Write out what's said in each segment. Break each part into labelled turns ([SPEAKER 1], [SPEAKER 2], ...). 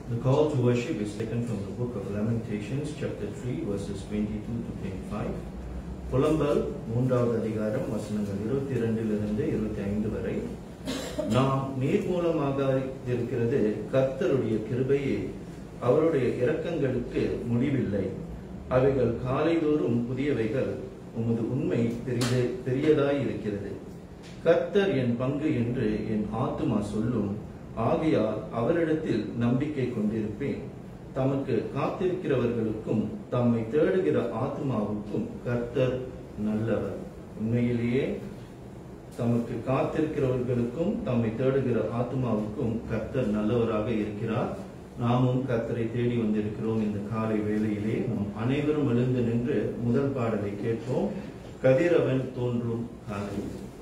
[SPEAKER 1] The call to worship is taken from the book of Lamentations, chapter 3, verses 22 to 25. புலம்பல் மூன்றாவது அதிகாரம் வசனங்கள் இருபத்தி இரண்டிலிருந்து இருபத்தி ஐந்து வரை நாம் நீர் மூலமாக இருக்கிறது கர்த்தருடைய கிருபையே அவருடைய இரக்கங்களுக்கு முடிவில்லை அவைகள் காலைதோறும் புதியவைகள் உமது உண்மை பெரிய பெரியதாய் இருக்கிறது கர்த்தர் என் பங்கு என்று என் ஆத்துமா சொல்லும் ஆகையால் அவரிடத்தில் நம்பிக்கை கொண்டிருப்பேன் தமக்கு காத்திருக்கிறவர்களுக்கும் தம்மை தேடுகிற ஆத்மாவுக்கும் கர்த்தர் நல்லவர் உண்மையிலேயே தமக்கு காத்திருக்கிறவர்களுக்கும் தம்மை தேடுகிற ஆத்மாவுக்கும் கர்த்தர் நல்லவராக இருக்கிறார் நாமும் கர்த்தரை தேடி வந்திருக்கிறோம் இந்த காலை வேளையிலே நாம் அனைவரும் எழுந்து நின்று முதல் பாடலை கேட்போம் கதிரவன் தோன்றும் காலை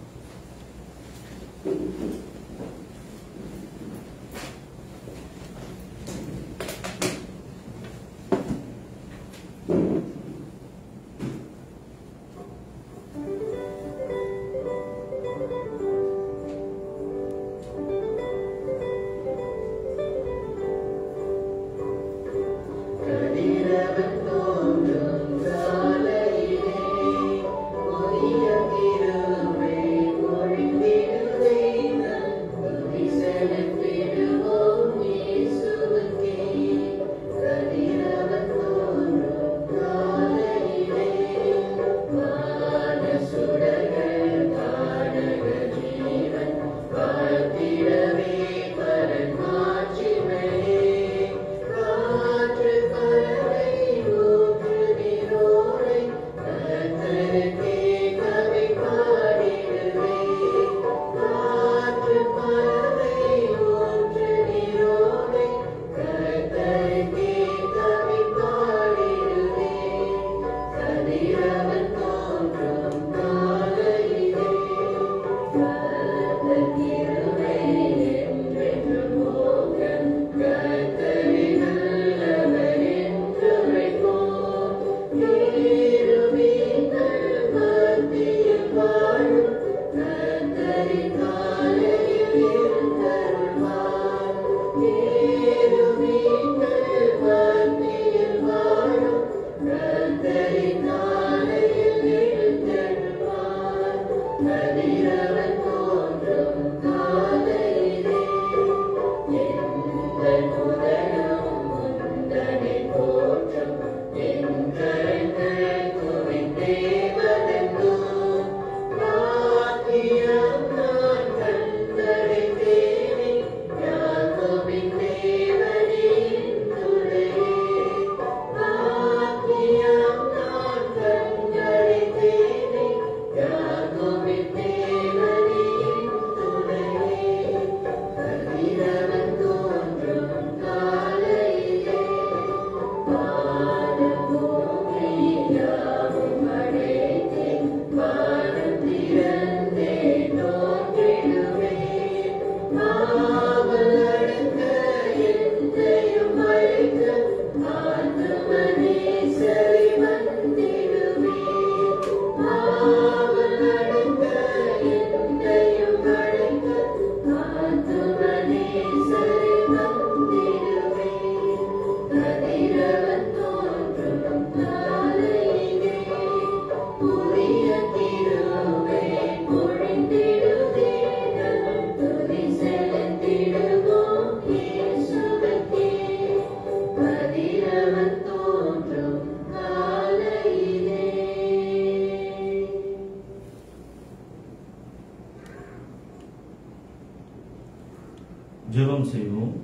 [SPEAKER 2] கதிரவன் தோன்றும் காலையிலே புதிய கிருபை பொழிந்திடுவே நம் துதி செலுத்திடுவோம் இயேசுவுக்கே. கதிரவன் தோன்றும் காலையிலே வான சுடர்கள் காணக ஜீவன் வாழ்த்திடவே பரன் மாட்சிமையே காற்று பறவை ஊற்று நீரோடை கர்த்தருக்கே கவி பாடிடுவே காற்று பறவை ஊற்று நீரோடை கர்த்தருக்கே கவி பாடிடுவே கதிரவன் தோன்றும் காலையிலே கர்த்தர் கிருபை என்றென்றும் போக கர்த்தரே நல்லவர் என்றுரைப்போம். கேருபீன்கள் மத்தியில் வாழும் கர்த்தரின் காலையில் எழுந்தருள்வார். கேருபீன்கள் மத்தியில் வாழும் கர்த்தரின் காலையில் எழுந்தருள்வார். கதிரவன் தோன்றும் காலையிலே எங்கள் முதலும் முந்தனை போற்றும் எங்கள் குவிந்தே வதங்கும் பாக்கியம் நான் கண்டடைந்தேனே யாக்கோபின் தேவனின் துணையே பாக்கியம் நான் கண்டடைந்தேனே யாக்கோபின் தேவனின் துணையே கதிரவன் தோன்றும் காலையிலே வானம் பூமி யாவும் அடைத்தே வானம் திறந்தே தோன்றிடுவேன் ஆவல் அடங்க எந்தையும் அழைக்க ஆத்துமனேசரை வந்திடுவேன் ஆவல் அடங்க எந்தையும் அழைக்க ஆத்துமனேசரை வந்திடுவேன் கதிரவன் தோன்றும் காலையிலே புதிய கிருபை பொழிந்திடுவே நம் துதி செலுத்திடுவோம் இயேசுவுக்கே. கதிரவன் தோன்றும் காலையிலே
[SPEAKER 1] ஜெபம் செய்வோம்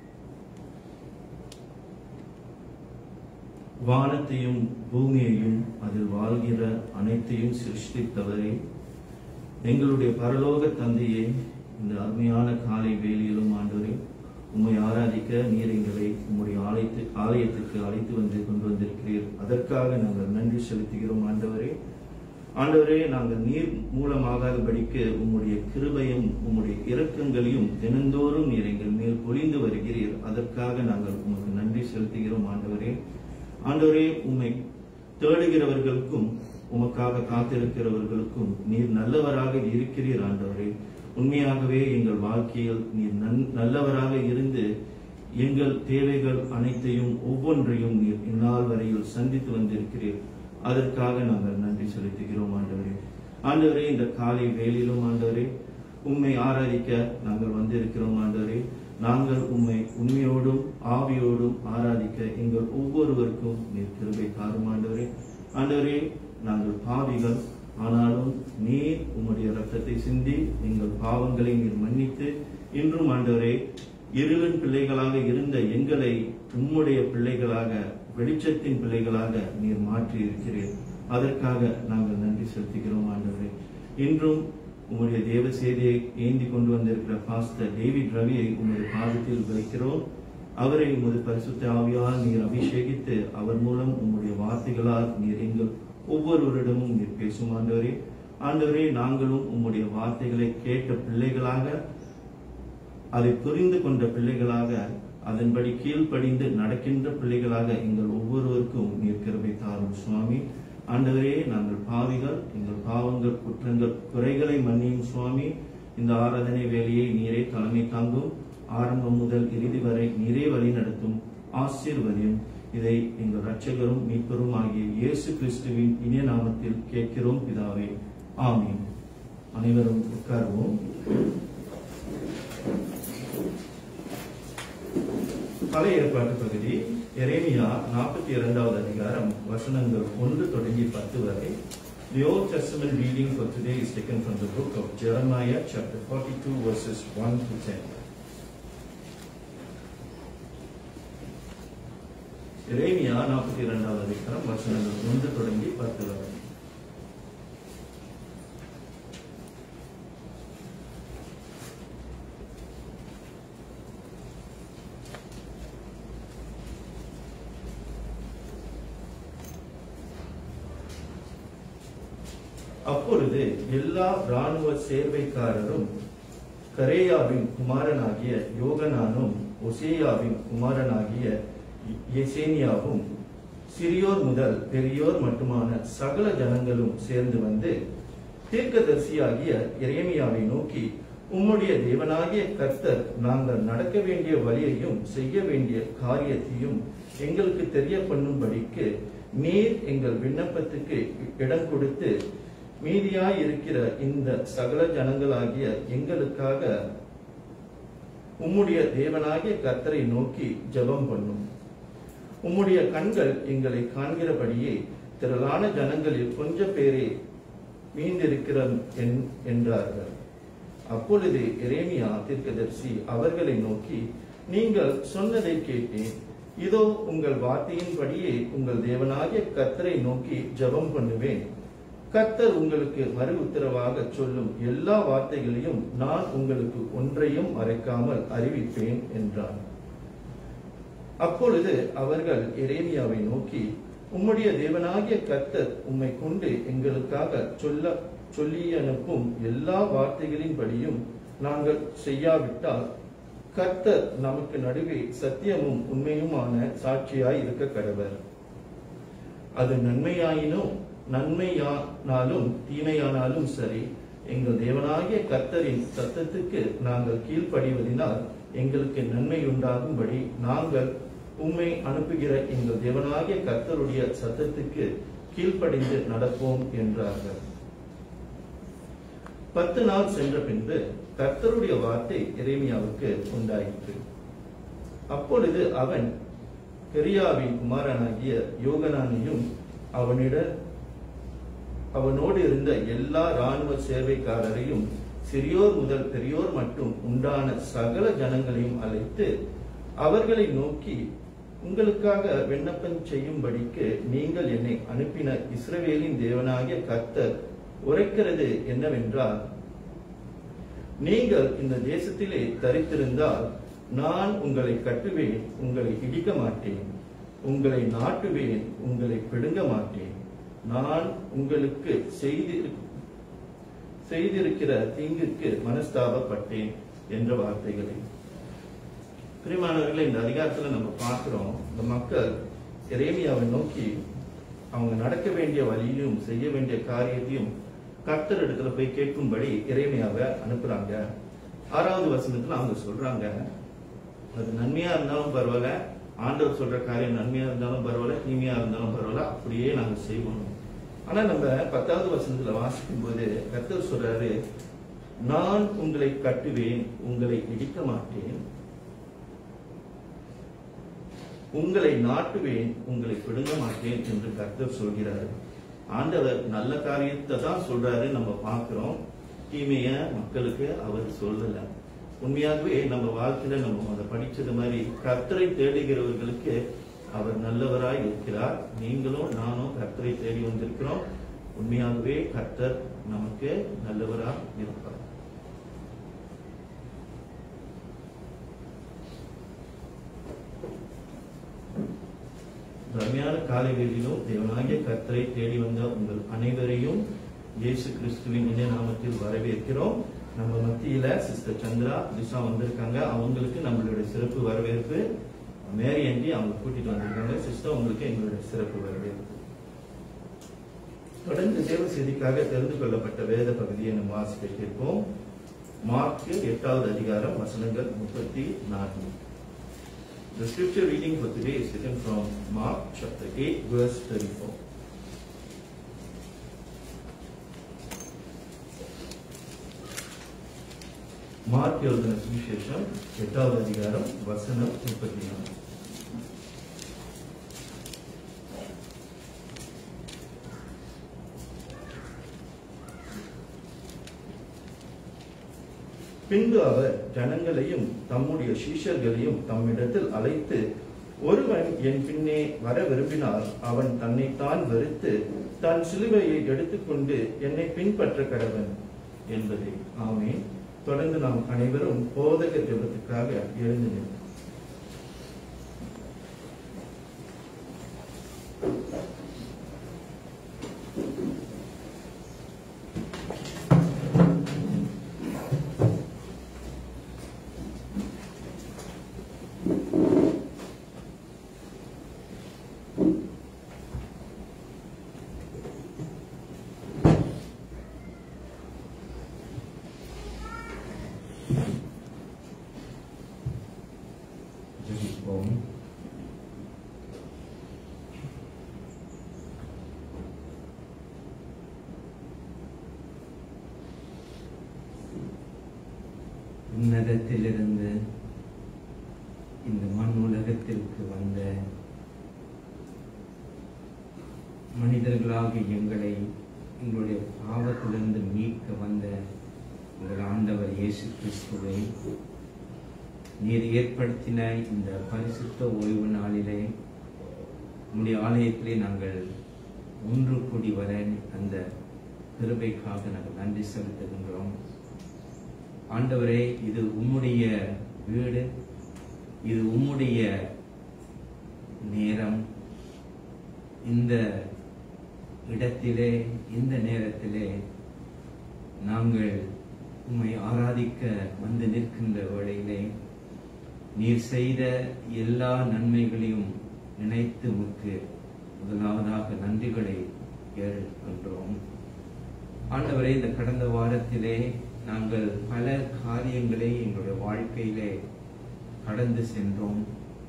[SPEAKER 1] வானத்தையும் பூமியையும் அதில் வாழ்கிற அனைத்தையும் சிருஷ்டித்தவரே எங்களுடைய பரலோக தந்தையே இந்த அருமையான காலை வேலையிலும் ஆண்டவரே உம்மை ஆராதிக்க நீர் எங்களை உம்முடைய ஆலயத்து ஆலயத்துக்கு அழைத்து வந்து கொண்டு வந்திருக்கிறீர் அதற்காக நாங்கள் நன்றி செலுத்துகிறோம் ஆண்டவரே ஆண்டவரே நாங்கள் நீர் மூலமாகாதபடிக்கு உம்முடைய கிருபையும் உம்முடைய இரக்கங்களையும் தினந்தோறும் நீர் எங்கள் மேல் பொழிந்து வருகிறீர் அதற்காக நாங்கள் உமக்கு நன்றி செலுத்துகிறோம் ஆண்டவரே ஆண்டவரே உம்மை தேடுகிறவர்களுக்கும் உமக்காக காத்திருக்கிறவர்களுக்கும் நீர் நல்லவராக இருக்கிறீர் ஆண்டவரே உண்மையாகவே எங்கள் வாழ்க்கையில் நீர் நன்- நல்லவராக இருந்து எங்கள் தேவைகள் அனைத்தையும் ஒவ்வொன்றையும் நீர் இந்நாள் வரையில் சந்தித்து வந்திருக்கிறீர் அதற்காக நாங்கள் நன்றி செலுத்துகிறோம் ஆண்டவரே ஆண்டவரே இந்த காலை வேளையிலும் ஆண்டவரே உம்மை ஆராதிக்க நாங்கள் வந்திருக்கிறோம் ஆண்டவரே நாங்கள் உம்மை உண்மையோடும் ஆவியோடும் ஆராதிக்க எங்கள் ஒவ்வொருவருக்கும் நீர் கிருபை தாரும் ஆண்டவரே ஆண்டவரே நாங்கள் பாவிகள் ஆனாலும் நீர் உம்முடைய ரத்தத்தை சிந்தி எங்கள் பாவங்களை நீர் மன்னித்து இன்றும் ஆண்டவரே இருவன் பிள்ளைகளாக இருந்த எங்களை உம்முடைய பிள்ளைகளாக வெளிச்சத்தின் பிள்ளைகளாக நீர் மாற்றி இருக்கிறீர் அதற்காக நாங்கள் நன்றி செலுத்துகிறோம் ஆண்டவரே இன்றும் உம்முடைய தேவ செய்தியை ஏந்தி கொண்டு வந்திருக்கிற பாஸ்டர் டேவிட் ரவியை உம்முடைய பாதத்தில் வைக்கிறோம் அவரை உமது பரிசுத்த ஆவியால் நீர் அபிஷேகித்து அவர் மூலம் உம்முடைய வார்த்தைகளால் நீர் எங்கள் ஒவ்வொருவரிடமும் நீர் பேசும் ஆண்டவரே ஆண்டவரே நாங்களும் உம்முடைய வார்த்தைகளை கேட்ட பிள்ளைகளாக அதை புரிந்து கொண்ட பிள்ளைகளாக அதன்படி கீழ்ப்படிந்து நடக்கின்ற பிள்ளைகளாக எங்கள் ஒவ்வொருவருக்கும் நீர் கிருபை தாரும் சுவாமி ஆண்டவரே நாங்கள் பாவிகள் எங்கள் பாவங்கள் குற்றங்கள் குறைகளை மன்னியும் சுவாமி இந்த ஆராதனை வேலையை நீரே தலைமை தாங்கும் ஆரம்பம் முதல் இறுதி வரை நீரே வழி நடத்தும் ஆசீர்வதியும் இதை எங்கள் இரட்சகரும் மீட்பரும் ஆகிய இயேசு கிறிஸ்துவின் இனிய நாமத்தில் கேட்கிறோம் பிதாவே ஆமீன் அனைவரும் உட்காருவோம் பழைய ஏற்பாட்டு பகுதி எரேமியா நாற்பத்தி இரண்டாவது அதிகாரம் வசனங்கள் ஒன்று தொடங்கி பத்து வரை The Old Testament reading for today is taken from the book of Jeremiah, chapter 42, verses 1 to 10. எரேமியா நாற்பத்தி இரண்டாவது அதிகாரம் வசனங்கள் ஒன்று தொடங்கி பத்து வரை அப்பொழுது எல்லா ராணுவ சேர்வைக்காரரும் கரேயாவின் குமாரனாகிய யோகனானும் ஒசேயாவின் குமாரனாகிய எசேனியாவும் சிறியோர் முதல் பெரியோர் மட்டுமான சகல ஜனங்களும் சேர்ந்து வந்து தீர்க்கதரிசியாகிய எரேமியாவை நோக்கி உம்முடைய தேவனாகிய கர்த்தர் நாங்கள் நடக்க வேண்டிய வழியையும் செய்ய வேண்டிய காரியத்தையும் எங்களுக்கு தெரிய பண்ணும்படிக்கு நீர் எங்கள் விண்ணப்பத்துக்கு இடம் கொடுத்து மீதியாய் இருக்கிற இந்த சகல ஜனங்களாகிய எங்களுக்காக உம்முடைய தேவனாகிய கர்த்தரை நோக்கி ஜெபம் பண்ணும் உம்முடைய கண்கள் எங்களை காண்கிறபடியே திரளான ஜனங்களில் கொஞ்ச பேரே மீந்திருக்கிற என்- என்றார்கள் அப்பொழுது எரேமியா தீர்க்கதரிசி அவர்களை நோக்கி நீங்கள் சொன்னதை கேட்டேன் இதோ உங்கள் வார்த்தையின்படியே உங்கள் தேவனாகிய கர்த்தரை நோக்கி ஜெபம் பண்ணுவேன் கர்த்தர் உங்களுக்கு மறு உத்தரவாக சொல்லும் எல்லா வார்த்தைகளையும் நான் உங்களுக்கு ஒன்றையும் மறைக்காமல் அறிவிப்பேன் என்றான் அப்பொழுது அவர்கள் எரேமியாவை நோக்கி உம்முடைய தேவனாகிய கர்த்தர் உம்மை கொண்டு எங்களுக்காக சொல்ல சொல்லி அனுப்பும் எல்லா வார்த்தைகளின்படியும் நாங்கள் செய்யாவிட்டால் கர்த்தர் நமக்கு நடுவே சத்தியமும் உண்மையுமான சாட்சியாய் இருக்க கடவர் அது நன்மையாயினும் நன்மையானாலும் தீமையானாலும் சரி எங்கள் தேவனாகிய கர்த்தரின் சத்தத்துக்கு நாங்கள் கீழ்ப்படிவதினால் எங்களுக்கு நன்மை உண்டாகும்படி நாங்கள் உம்மை அனுப்புகிற எங்கள் தேவனாகிய கர்த்தருடைய சத்தத்துக்கு கீழ்ப்படிந்து நடப்போம் என்றார்கள் பத்து நாள் சென்ற பின்பு கர்த்தருடைய வார்த்தை எரேமியாவுக்கு உண்டாயிற்று அப்பொழுது அவன் பெரியாவின் குமாரனாகிய யோகனானையும் அவனிட அவனோடு இருந்த எல்லா ராணுவ சேவைக்காரரையும் சிறியோர் முதல் பெரியோர் மட்டும் உண்டான சகல ஜனங்களையும் அழைத்து அவர்களை நோக்கி உங்களுக்காக விண்ணப்பம் செய்யும்படிக்கு நீங்கள் என்னை அனுப்பின இஸ்ரவேலின் தேவனாகிய கர்த்தர் உரைக்கிறது என்னவென்றால் நீங்கள் இந்த தேசத்திலே தரித்திருந்தால் நான் உங்களை கட்டுவேன் உங்களை இடிக்க மாட்டேன் உங்களை நாட்டுவேன் உங்களை பிடுங்க மாட்டேன் நான் உங்களுக்கு செய்தி செய்திருக்கிற தீங்குக்கு மனஸ்தாபப்பட்டேன் என்ற வார்த்தைகளை பிரிமானவர்களை இந்த அதிகாரத்துல நம்ம பார்க்கிறோம் இந்த மக்கள் எரேமியாவை நோக்கி அவங்க நடக்க வேண்டிய வழியும் செய்ய வேண்டிய காரியத்தையும் கர்த்தர் இடத்துல போய் கேட்கும்படி எரேமியாவை அனுப்புறாங்க ஆறாவது வசனத்துல அவங்க சொல்றாங்க அது நன்மையா இருந்தாலும் பரவாயில்ல ஆண்டவர் சொல்ற காரியம் நன்மையா இருந்தாலும் பரவாயில்ல தீமையா இருந்தாலும் பரவாயில்ல அப்படியே நாங்க செய்வோம் ஆனா நம்ம பத்தாவது வசனத்துல வாசிக்கும் போது கர்த்தர் சொல்றாரு நான் உங்களை கட்டுவேன் உங்களை இடிக்க மாட்டேன் உங்களை நாட்டுவேன் உங்களை பிடுங்க மாட்டேன் என்று கர்த்தர் சொல்கிறார் ஆண்டவர் நல்ல காரியத்தை தான் சொல்றாரு நம்ம பார்க்கிறோம் தீமைய மக்களுக்கு அவர் சொல்லல உண்மையாகவே நம்ம வாழ்க்கையில நம்ம அதை படிச்சது மாதிரி கர்த்தரை தேடுகிறவர்களுக்கு அவர் நல்லவராய் இருக்கிறார் நீங்களும் நானும் கர்த்தரை தேடி வந்திருக்கிறோம் உண்மையாகவே கர்த்தர் நமக்கு நல்லவராய் இருப்பார் ரம்யான காலை வேளையிலும் தேவனாகிய கர்த்தரை தேடி வந்த உங்கள் அனைவரையும் இயேசு கிறிஸ்துவின் இணைய நாமத்தில் வரவேற்கிறோம் நம்ம மத்தியில சிஸ்டர் சந்திரா திஷா வந்திருக்காங்க அவங்களுக்கு நம்மளுடைய சிறப்பு வரவேற்பு மேரி ஆண்டி அவங்க கூட்டிட்டு வந்திருக்காங்க சிஸ்டர் உங்களுக்கு எங்களுடைய சிறப்பு வரவேற்பு தொடர்ந்து தேவ செய்திக்காக தெரிந்து கொள்ளப்பட்ட வேத பகுதியை நம்ம வாசிக்க கேட்போம் மார்க்கு எட்டாவது அதிகாரம் வசனங்கள் முப்பத்தி நான்கு The scripture reading for today is taken from Mark chapter 8 verse 34. Mark எழுதின சுவிசேஷம் எட்டாவது அதிகாரம் வசனம் முப்பத்தி நாலு பின்பு அவர் ஜனங்களையும் தம்முடைய சீஷர்களையும் தம்மிடத்தில் அழைத்து ஒருவன் என் பின்னே வர விரும்பினால் அவன் தன்னைத்தான் வெறுத்து தன் சிலுவையை எடுத்துக்கொண்டு என்னை பின்பற்ற கடவன் என்பதே ஆமென் தொடர்ந்து நாம் அனைவரும் போதக ஜெபத்துக்காக எழுந்து நிற்போம் ஜெபிப்போம்
[SPEAKER 3] உன்னதத்திலிருந்து இந்த மண் உலகத்திற்கு வந்த மனிதர்களாகிய எங்களை எங்களுடைய பாவத்திலிருந்து மீட்க வந்த உங்கள் ஆண்டவர் இயேசு கிறிஸ்துவை நீர் ஏற்படுத்தின இந்த பரிசுத்த ஓய்வு நாளிலே உம்முடைய ஆலயத்திலே நாங்கள் ஒன்று கூடி வர அந்த கிருபைக்காக நாங்கள் நன்றி செலுத்துகின்றோம் ஆண்டவரே இது உம்முடைய வீடு இது உம்முடைய நேரம் இந்த இடத்திலே இந்த நேரத்திலே நாங்கள் உம்மை ஆராதிக்க வந்து நிற்கின்ற வேளையிலே நீர் செய்த எல்லா நன்மைகளையும் நினைத்து உமக்கு முதலாவதாக நன்றிகளை ஏற்கின்றோம் ஆண்டவரே இந்த கடந்த வாரத்திலே நாங்கள் பல காரியங்களை எங்களுடைய வாழ்க்கையிலே கடந்து சென்றோம்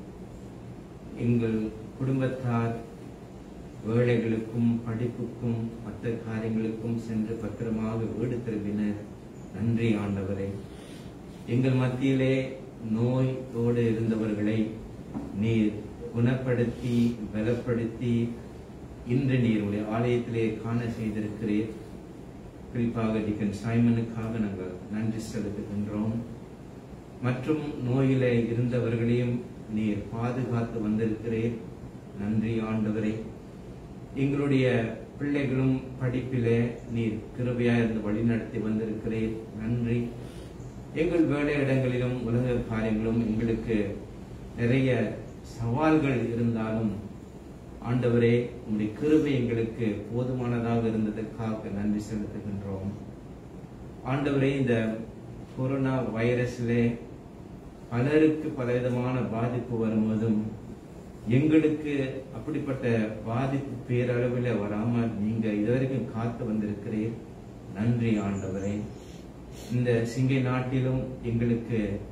[SPEAKER 3] எங்கள் குடும்பத்தார் வேலைகளுக்கும் படிப்புக்கும் மற்ற காரியங்களுக்கும் சென்று பத்திரமாக வீடு திரும்பினர் நன்றி ஆண்டவரே எங்கள் மத்தியிலே நோயோடு இருந்தவர்களை நீர் குணப்படுத்தி பலப்படுத்தி இன்று நீர் உடைய ஆலயத்திலே காண செய்திருக்கிறீர் குறிப்பாக டிக்கன் சைமனுக்காக நாங்கள் நன்றி செலுத்துகின்றோம் மற்றும் நோயிலே இருந்தவர்களையும் நீர் பாதுகாத்து வந்திருக்கிறீர் நன்றி ஆண்டவரே எங்களுடைய பிள்ளைகளும் படிப்பிலே நீர் கிருபையாக இருந்து வழிநடத்தி வந்திருக்கிறீர் நன்றி எங்கள் வேலையிடங்களிலும் உலக காரியங்களும் எங்களுக்கு நிறைய சவால்கள் இருந்தாலும் ஆண்டவரே உம்முடைய கிருபை எங்களுக்கு போதுமானதாக இருந்ததற்காக நன்றி செலுத்துகின்றோம் ஆண்டவரே இந்த கொரோனா வைரஸிலே பலருக்கு பலவிதமான பாதிப்பு வரும்போதும் எங்களுக்கு அப்படிப்பட்ட பாதிப்பு பேரளவில் வராமல் நீங்க இதுவரைக்கும் காத்து வந்திருக்கிறீர் நன்றி ஆண்டவரே இந்த சிங்கை நாட்டிலும் எங்களுக்கு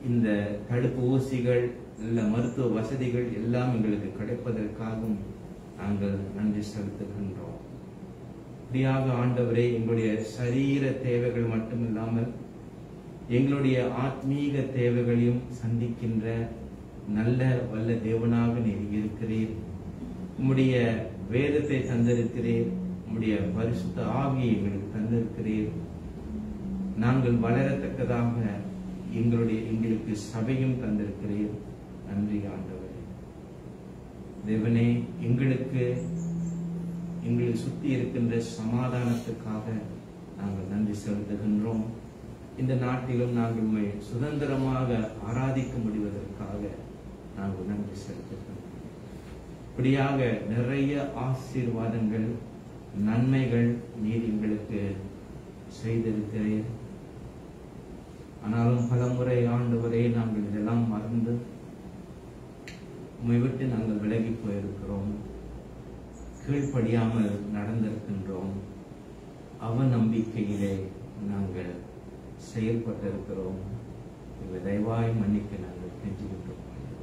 [SPEAKER 3] இந்த தடுப்பு ஊசிகள் இல்ல மருத்துவ வசதிகள் எல்லாம் எங்களுக்கு கிடைப்பதற்காகவும் நாங்கள் நன்றி செலுத்துகின்றோம் இப்படியாக ஆண்டவரே எங்களுடைய சரீர தேவைகள் மட்டுமில்லாமல் எங்களுடைய ஆத்மீக தேவைகளையும் சந்திக்கின்ற நல்ல வல்ல தேவனாக நீர் இருக்கிறீர் உம்முடைய வேதத்தை தந்திருக்கிறீர் உம்முடைய பரிசுத்த ஆவியை எங்களுக்கு தந்திருக்கிறீர் நாங்கள் வளரத்தக்கதாக எங்களுடைய எங்களுக்கு சபையும் தந்திருக்கிறீர் நன்றி ஆண்டவரே தேவனே எங்களுக்கு எங்களை சுத்தி இருக்கின்ற சமாதானத்துக்காக நாங்கள் நன்றி செலுத்துகின்றோம் இந்த நாட்டிலும் நாங்கள் உம்மை சுதந்திரமாக ஆராதிக்க முடிவதற்காக நாங்கள் நன்றி செலுத்துகின்றோம் இப்படியாக நிறைய ஆசீர்வாதங்கள் நன்மைகள் நீர் எங்களுக்கு செய்திருக்கிறீர் ஆனாலும் பல முறை ஆண்டவரே நாங்கள் இதெல்லாம் மறந்து உம்மை விட்டு நாங்கள் விலகி போயிருக்கிறோம் கீழ்ப்படியாமல் நடந்திருக்கின்றோம் அவ நம்பிக்கையிலே நாங்கள் செயல்பட்டிருக்கிறோம் இவை தயவாய் மன்னிக்க நாங்கள் கெஞ்சுகின்றோம்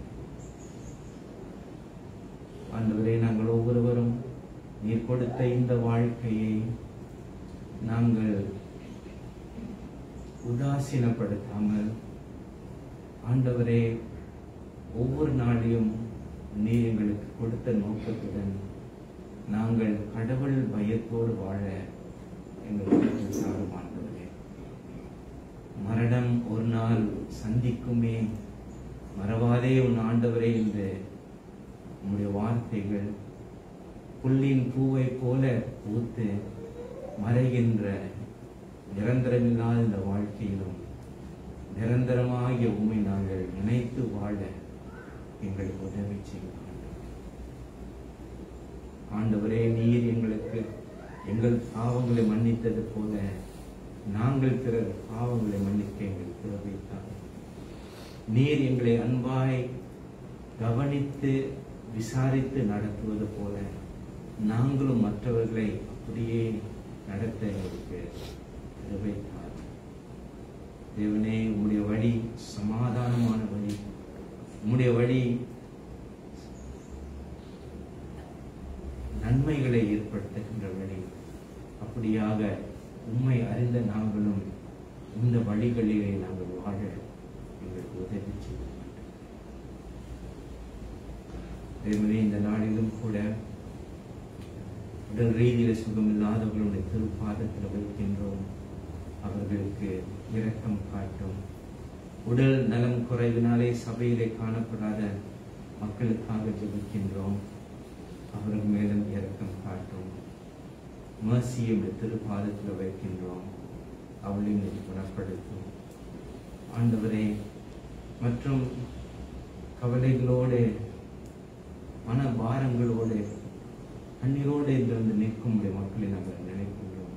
[SPEAKER 3] ஆண்டவரே நாங்கள் ஒவ்வொருவரும் நீர் கொடுத்த இந்த வாழ்க்கையை நாங்கள் உதாசீனப்படுத்தாமல் ஆண்டவரே ஒவ்வொரு நாளையும் நீர் எங்களுக்கு கொடுத்த நோக்கத்துடன் நாங்கள் கடவுள் பயத்தோடு வாழ எங்களுக்கு சாரும் ஆண்டவரே மரணம் ஒரு நாள் சந்திக்குமே மறவாதே உன் ஆண்டவரே என்று உம்முடைய வார்த்தைகள் புல்லின் பூவை போல பூத்து மறைகின்ற நிரந்தரமில்லாத இந்த வாழ்க்கையிலும் நிரந்தரமாகிய உண்மை நாங்கள் நினைத்து வாழ எங்களுக்கு உதவி செய்யும் ஆண்டவரே நீர் எங்களுக்கு எங்கள் பாவங்களை மன்னித்தது போல நாங்கள் பிறர் பாவங்களை மன்னிக்க எங்களுக்கு தேவைத்தான் நீர் எங்களை அன்பாய் கவனித்து விசாரித்து நடத்துவது போல நாங்களும் மற்றவர்களை அப்படியே நடத்த எங்களுக்கு தேவைத்தான் தேவனே உம்முடைய வழி சமாதானமான வழி உம்முடைய வழி நன்மைகளை ஏற்படுத்துகின்ற வழி அப்படியாக உண்மை அறிந்த நாங்களும் இந்த வழிகளிலே நாங்கள் வாழ எங்களுக்கு உதவி செய்ய வேண்டும். தேவனே இந்த நாளிலும் கூட உடல் ரீதியில சுகமில்லாதவர்களுடைய திருப்பாதத்தில் வைக்கின்றோம் அவர்களுக்கு இரக்கம் காட்டும் உடல் நலம் குறைவினாலே சபையிலே காணப்படாத மக்களுக்காக ஜெபிக்கின்றோம் அவர்கள் மேலும் இரக்கம் காட்டும் மர்சியை திருப்பாதத்தில் வைக்கின்றோம் அவளையும் நீர் குணப்படுத்தும் ஆண்டவரே மற்றும் கவலைகளோடு மன பாரங்களோடு கண்ணீரோடு இன்று வந்து நிற்கும் உடைய மக்களை நாங்கள் நினைக்கின்றோம்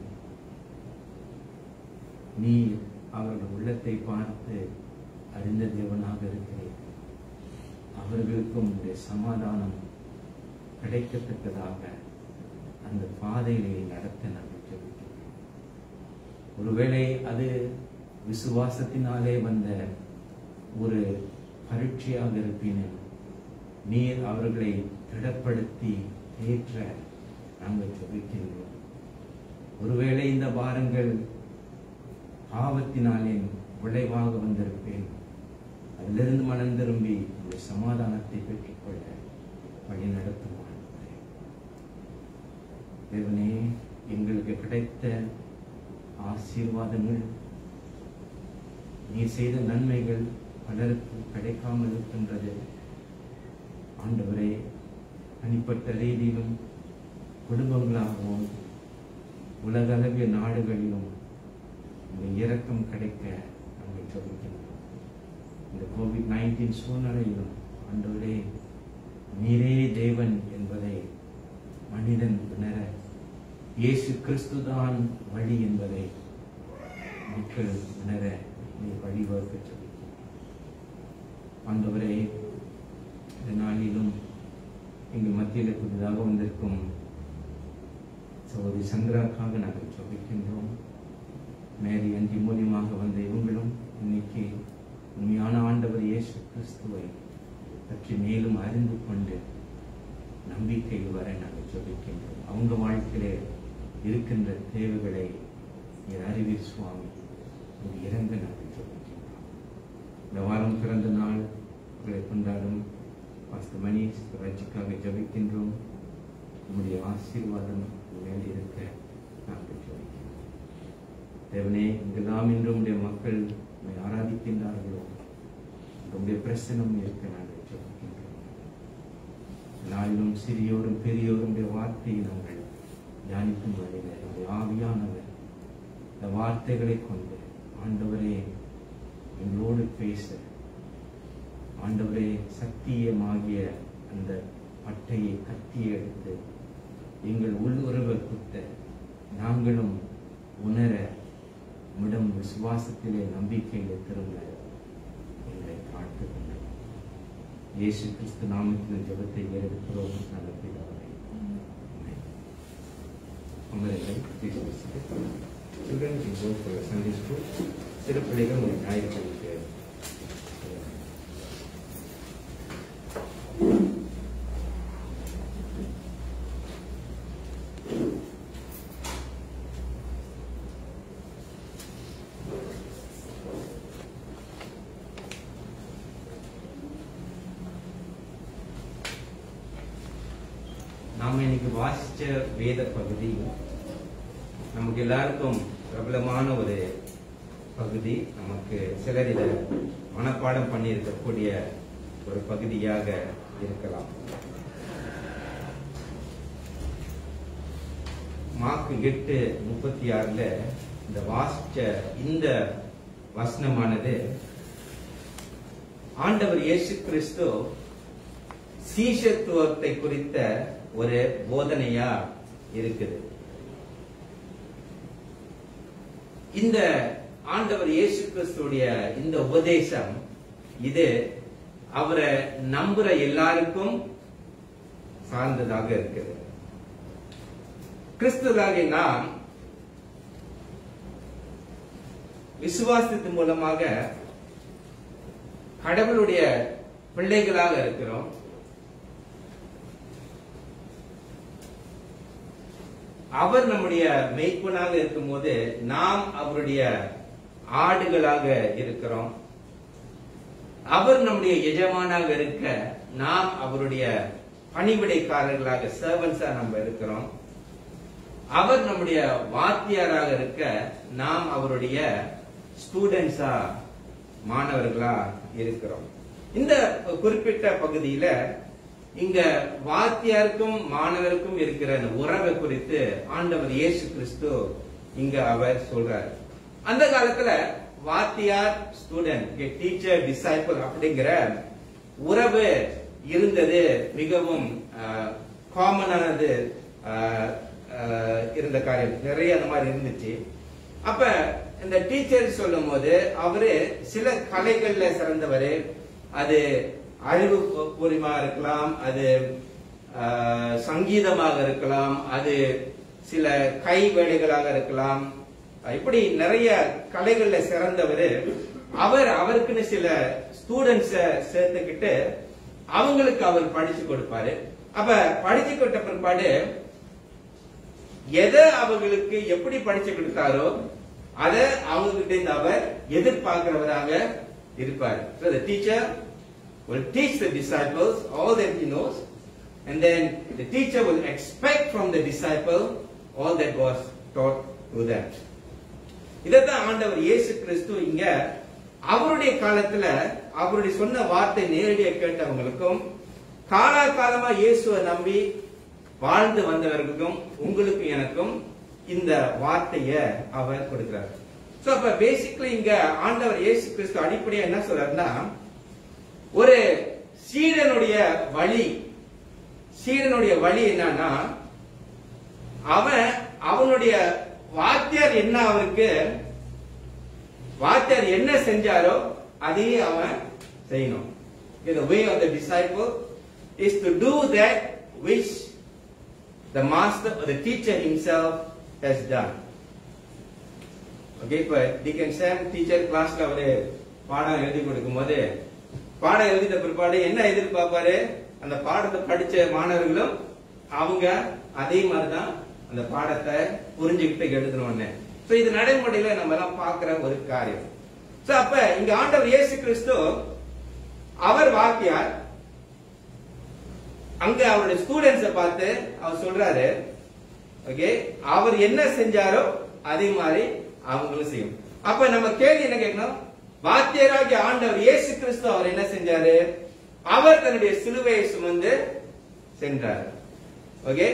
[SPEAKER 3] நீ அவர்கள் உள்ளத்தை பார்த்து அறிந்த தேவனாக இருக்கிறேன் அவர்களுக்கும் உடைய சமாதானம் கிடைக்கத்தக்கதாக அந்த பாதையிலே நடத்த நாங்கள் ஜெபிக்கிறோம் ஒருவேளை அது விசுவாசத்தினாலே வந்த ஒரு பரீட்சையாக இருப்பினும் நீர் அவர்களை திடப்படுத்தி தேற்ற நாங்கள் ஜெபிக்கின்றோம் ஒருவேளை இந்த பாரங்கள் பாவத்தினாலே விளைவாக வந்திருப்பேன் அதிலிருந்து மனம் திரும்பி உடைய சமாதானத்தை பெற்றுக்கொள்ள வழி நடத்துவான் தேவனே எங்களுக்கு கிடைத்த ஆசீர்வாதங்கள் நீ செய்த நன்மைகள் பலருக்கு கிடைக்காமல் இருக்கின்றது ஆண்டவரே தனிப்பட்ட ரீதியிலும் குடும்பங்களாகவும் உலகளவிய நாடுகளிலும் இந்த இரக்கம் கிடைக்க நாங்கள் ஜெபிக்கின்றோம் இந்த கோவிட் நைன்டீன் சூழ்நிலையிலும் ஆண்டவரே நீரே தேவன் என்பதை மனிதன் உணர இயேசு கிறிஸ்துதான் வழி என்பதை மக்கள் உணர நீ வழிவகுக்க ஜெபிக்கிறோம் ஆண்டவரே இந்த நாளிலும் எங்கள் மத்தியில் புதிதாக வந்திருக்கும் சகோதரி சந்திராக்காக நாங்கள் ஜெபிக்கின்றோம் மேரி அன்றி மூலியமாக வந்த இவங்களும் இன்னைக்கு உண்மையான ஆண்ட ஆண்டவர் இயேசு கிறிஸ்துவை பற்றி மேலும் அறிந்து கொண்டு நம்பிக்கையில் வர நாங்கள் ஜெபிக்கின்றோம் அவங்க வாழ்க்கையிலே இருக்கின்ற தேவைகளை நீர் அறிவீர் சுவாமி ஒரு இறங்க நாங்கள் ஜெபிக்கின்றோம் இந்த வாரம் பிறந்த நாள் உங்களை கொண்டாடும் பத்து மணி ராஜ்யக்காக ஜெபிக்கின்றோம் உங்களுடைய ஆசீர்வாதம் மேல் இருக்க நாங்கள் ஜெபிக்கின்றோம் தேவனே இங்கெல்லாம் இன்று உடைய மக்கள் உம்மை ஆராதிக்கின்றார்களோ உங்களுடைய பிரசனம் இருக்க நாங்கள் ஜெபிக்கின்றோம் நாளிலும் சிறியோரும் பெரியோரும் உடைய வார்த்தையை நாங்கள் தியானிக்கும் வழியில் நம்முடைய ஆவியானவர் இந்த வார்த்தைகளை கொண்டு ஆண்டவரே எங்களோடு பேச ஆண்டவரே சத்தியமாகிய அந்த பட்டையை கத்தி எடுத்து எங்கள் உள்ளுறவை குத்த நாங்களும் உணர உம்மிடம் விசுவாசத்திலே நம்பிக்கையிலே திரும்ப எங்களை பார்த்து கொண்டோம் இயேசு கிறிஸ்து நாமத்தில் ஜெபத்தை ஏறெடுக்கிறோம் நல்ல பிதாவே ஆமென். அமருங்கள். Please be seated. Children can go for a Sunday school. சிறு பிள்ளைகள் ஒரு ஞாயிற்றுக்கிழமைக்கு நாம இன்னைக்கு வாசிச்ச வேத பகுதி நமக்கு எல்லாருக்கும் பிரபலமான ஒரு பகுதி நமக்கு சிலர் இதை மனப்பாடம் பண்ணி இருக்கக்கூடிய ஒரு பகுதியாக இருக்கலாம் மார்க் எட்டு முப்பத்தி ஆறுல இந்த வாசிச்ச இந்த வசனமானது ஆண்டவர் இயேசு கிறிஸ்து சீஷத்துவத்தை குறித்த ஒரு போதனையா இருக்குது இந்த ஆண்டவர் இயேசு கிறிஸ்துடைய இந்த உபதேசம் இது அவரை நம்புற எல்லாருக்கும் சார்ந்ததாக இருக்குது கிறிஸ்துவாகிய நாம் விசுவாசத்தின் மூலமாக கடவுளுடைய பிள்ளைகளாக இருக்கிறோம் அவர் நம்முடைய மெய்ப்பனாக இருக்கும்போது நாம் அவருடைய ஆடுகளாக இருக்கிறோம் அவர் நம்முடைய எஜமானாக இருக்க நாம் அவருடைய பணிவிடைக்காரர்களாக சர்வன்ஸா நம்ம இருக்கிறோம் அவர் நம்முடைய வாத்தியாராக இருக்க நாம் அவருடைய ஸ்டூடெண்ட்ஸா மாணவர்களா இருக்கிறோம் இந்த குறிப்பிட்ட பகுதியில இங்க வாத்தியாருக்கும் மாணவருக்கும் இருக்கிற அந்த உறவை குறித்து ஆண்டவர் இயேசு கிறிஸ்து இங்க அவர் சொல்றார் அந்த காலத்துல வாத்தியார் ஸ்டூடெண்ட் டீச்சர் டிசைபிள் அப்படிங்கிற உறவு இருந்தது மிகவும் காமனானது இருந்த காரியம் நிறைய அந்த மாதிரி இருந்துச்சு அப்ப இந்த டீச்சர் சொல்லும் போது அவரு சில கலைகள்ல சிறந்தவர் அது அறிவு பூர்வமா இருக்கலாம் அது ஆஹ், சங்கீதமாக இருக்கலாம் அது சில கை வேலைகளாக இருக்கலாம் இப்படி நிறைய கலைகள்ல சிறந்தவர் அவர் அவருக்குன்னு சில ஸ்டூடெண்ட்ஸ சேர்த்துக்கிட்டு அவங்களுக்கு அவர் படிச்சு கொடுப்பாரு அப்ப படிச்சு கொடுத்த பிற்பாடு எதை அவங்களுக்கு எப்படி படிச்சு கொடுத்தாரோ அதை அவங்க கிட்ட இருந்து அவர் எதிர்பார்க்கிறவராக இருப்பார் so the teacher will teach the disciples all that he knows and then the teacher will expect from the disciple all that was taught to them இதைத்தான் ஆண்டவர் இயேசு கிறிஸ்து இங்க அவருடைய காலத்துல அவருடைய சொன்ன வார்த்தை நேரடியா கேட்டவங்களுக்கும் காலாகாலமா இயேசுவை நம்பி வாழ்ந்து வந்தவர்களுக்கும் உங்களுக்கும் எனக்கும் இந்த வார்த்தைய அவர் கொடுக்கிறார் சோ அப்ப பேசிக்கலி இங்க ஆண்டவர் இயேசு கிறிஸ்து அடிப்படையா என்ன சொல்றாருன்னா ஒரு சீடனுடைய வழி சீடனுடைய வழி என்னன்னா அவன் அவனுடைய வாத்தியார் என்ன அவருக்கு வாத்தியார் என்ன செஞ்சாரோ அதையே அவன் செய்யணும் the way of the disciple is to do that which the master or the teacher himself has done okay இப்ப டிகன் சாம் டீச்சர் கிளாஸ்ல அவரு பாடம் எழுதி கொடுக்கும் போது பாடம் எழுதிட்ட பிற்பாடு என்ன எதிர்பார்ப்பாரு அந்த பாடத்தை படிச்ச மாணவர்களும் அவங்க அதே மாதிரிதான் அந்த பாடத்தை புரிஞ்சுக்கிட்டு எழுதணும்னு சோ இது நடைமுறையில நம்ம எல்லாம் பாக்குற ஒரு காரியம் சோ அப்ப இங்க ஆண்டவர் இயேசு கிறிஸ்து அவர் வாக்கியார் அங்க அவருடைய ஸ்டூடெண்ட்ஸ பார்த்து அவர் சொல்றாரு ஓகே அவர் என்ன செஞ்சாரோ அதே மாதிரி அவங்களும் செய்யும் அப்ப நம்ம கேள்வி என்ன கேட்கணும் வாத்தியராகிய ஆண்டவர் இயேசு கிறிஸ்து அவர் என்ன செஞ்சாரு அவர் தன்னுடைய சிலுவையை சுமந்து சென்றார் okay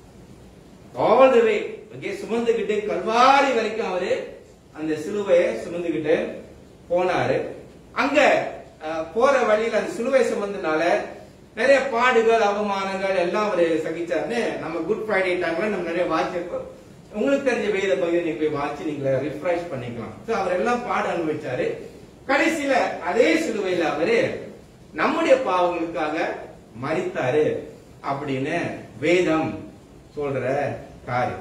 [SPEAKER 3] all the way okay சுமந்துகிட்டு கல்வாரி வரைக்கும் அவரு அந்த சிலுவையை சுமந்துகிட்டு போனாரு அங்க அஹ், போற வழியில அந்த சிலுவை சுமந்தனால நிறைய பாடுகள் அவமானங்கள் எல்லாம் அவரு சகிச்சாருன்னு நம்ம குட் ஃப்ரைடே டைம்ல நம்ம நிறைய வாசிப்போம் உங்களுக்கு தெரிஞ்ச வேத பகுதியை நீங்க போய் வாசி நீங்க ரிஃப்ரெஷ் பண்ணிக்கலாம் சோ அவர் எல்லாம் பாடு அனுபவிச்சாரு கடைசியில அதே சிலுவையில அவரு நம்முடைய பாவங்களுக்காக மரித்தாரு அப்படின்னு வேதம் சொல்ற காரியம்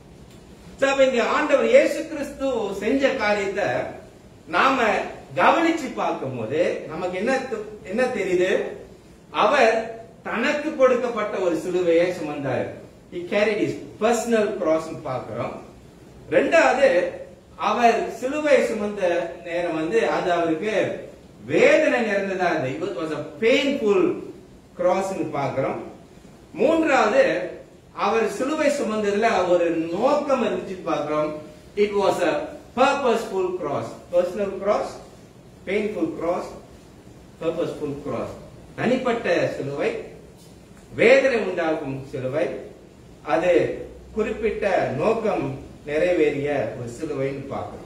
[SPEAKER 3] So, அப்ப இங்க ஆண்டவர் இயேசு கிறிஸ்து செஞ்ச காரியத்தை நாம கவனிச்சு பார்க்கும்போது நமக்கு என்ன தெ- என்ன தெரியுது அவர் தனக்கு கொடுக்கப்பட்ட ஒரு சிலுவையை சுமந்தார் he carried his personal cross னு பார்க்கிறோம் ரெண்டாவது அவர் சிலுவை சுமந்த நேரம் வந்து அது அவருக்கு வேதனை நிறைந்ததா இருந்தது it was a painful cross னு பார்க்கிறோம் மூன்றாவது அவர் சிலுவை சுமந்ததுல ஒரு நோக்கம் இருந்துச்சு பார்க்கிறோம் it was a purposeful cross personal cross painful cross purposeful cross தனிப்பட்ட சிலுவை வேதனை உண்டாக்கும் சிலுவை அது குறிப்பிட்ட நோக்கம் நிறைவேறிய ஒரு சிலுவைன்னு பார்க்கிறோம்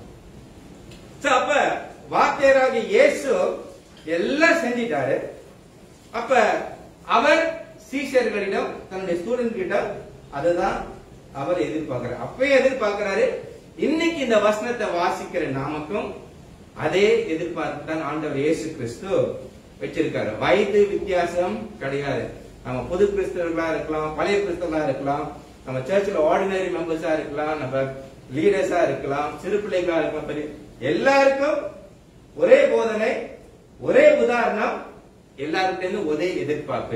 [SPEAKER 3] So, அப்ப வாக்கியராகிய இயேசு எல்லாம் செஞ்சிட்டாரு அப்ப அவர் சீஷர்களிடம் தன்னுடைய ஸ்டூடெண்ட் கிட்ட அதுதான் அவர் எதிர்பார்க்கிறார் அப்பயே எதிர்பார்க்கிறாரு இன்னைக்கு இந்த வசனத்தை வாசிக்கிற நாமக்கும் அதே எதிர்பார்ப்பு தான் ஆண்டவர் இயேசு கிறிஸ்து வச்சிருக்காரு வயது வித்தியாசம் கிடையாது நம்ம புது கிறிஸ்தவர்களா இருக்கலாம் பழைய கிறிஸ்தவர்களா இருக்கலாம் நம்ம சர்ச்சில் ஆர்டினரி மெம்பர்ஸா இருக்கலாம் நம்ம லீடர்ஸா இருக்கலாம் சிறு பிள்ளைகளா இருக்கலாம் பெரிய எல்லாருக்கும் ஒரே போதனை ஒரே உதாரணம் எல்லாருக்கிட்ட ஒரே எதிர்பார்ப்பு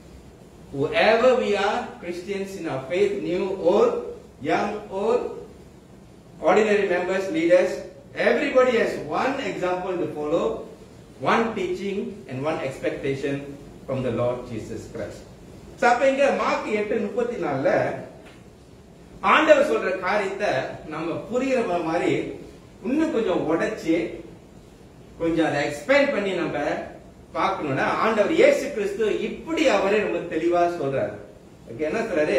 [SPEAKER 3] whoever we are Christians in our faith new or young or ordinary members leaders everybody has one example to follow one teaching and one expectation from the Lord Jesus Christ So, அப்ப இங்க mark எட்டு முப்பத்தி நாலுல ஆண்டவர் சொல்ற காரியத்தை நம்ம புரியுற மாதிரி இன்னும் கொஞ்சம் உடைச்சு கொஞ்சம் அதை எக்ஸ்பிளைன் பண்ணி நம்ம பார்க்கணும்னா ஆண்டவர் இயேசு கிறிஸ்து இப்படி அவரே ரொம்ப தெளிவா சொல்றாரு ஓகே என்ன சொல்றாரு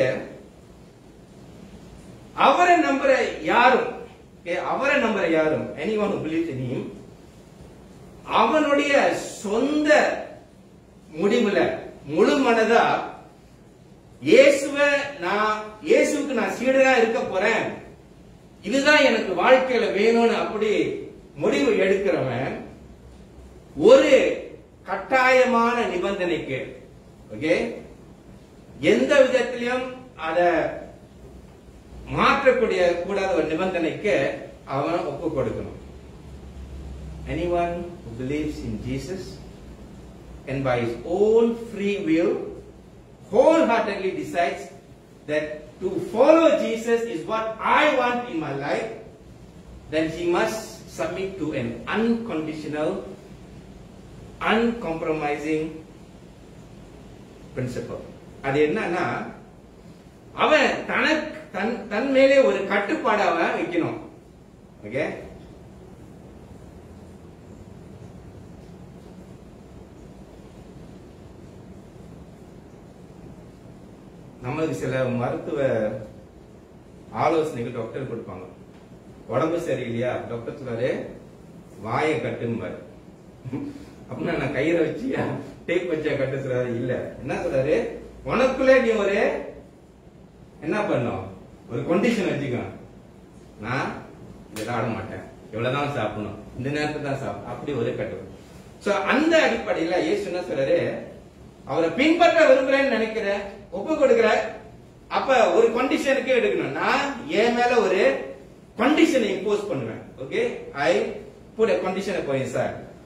[SPEAKER 3] அவரை நம்புற யாரும் okay, அவரை நம்புற யாரும் anyone believe in him அவனுடைய சொந்த முடிவுல முழு மனதா இயேசுவ நான் இயேசுவுக்கு நான் சீடரா இருக்க போறேன் இதுதான் எனக்கு வாழ்க்கையில வேணும்னு அப்படி முடிவு எடுக்கிறவன் ஒரு கட்டாயமான நிபந்தனைக்கு ஓகே எந்த விதத்திலையும் அத மாற்றக்கூடிய கூடாத ஒரு நிபந்தனைக்கு அவன் ஒப்பு கொடுக்கணும் anyone who believes in Jesus and by his own free will wholeheartedly decides that to follow Jesus is what I want in my life, then he must submit to an unconditional, uncompromising principle. அது என்னன்னா அவன் தனக்கு தன் தன் மேலே ஒரு கட்டுப்பாடு அவன் வைக்கணும் okay நம்மளுக்கு சில மருத்துவ ஆலோசனைகள் டாக்டர் கொடுப்பாங்க உடம்பு சரியில்லையா டாக்டர் சொல்றாரு வாயை கட்டும்பாரு அப்படின்னா நான் கயிறை வச்சு டேப் வச்சா கட்ட சொல்றாரு இல்ல என்ன சொல்றாரு உனக்குள்ளே நீ ஒரு என்ன பண்ணும் ஒரு கண்டிஷன் வச்சுக்க நான் இதெல்லாம் ஆட மாட்டேன் இவ்வளவுதான் சாப்பிடணும் இந்த நேரத்துல தான் சாப்பிடும் அப்படி ஒரு கட்டு சோ அந்த அடிப்படையில இயேசு என்ன சொல்றாரு அவரை பின்பற்ற விரும்புறேன்னு நினைக்கிற ஒப்பு கொடுக்கிற அப்ப ஒரு கண்டிஷனுக்கு எடுக்கணும் நான் என் மேல ஒரு கண்டிஷனை இம்போஸ் பண்ணுவேன் okay I put a condition upon his side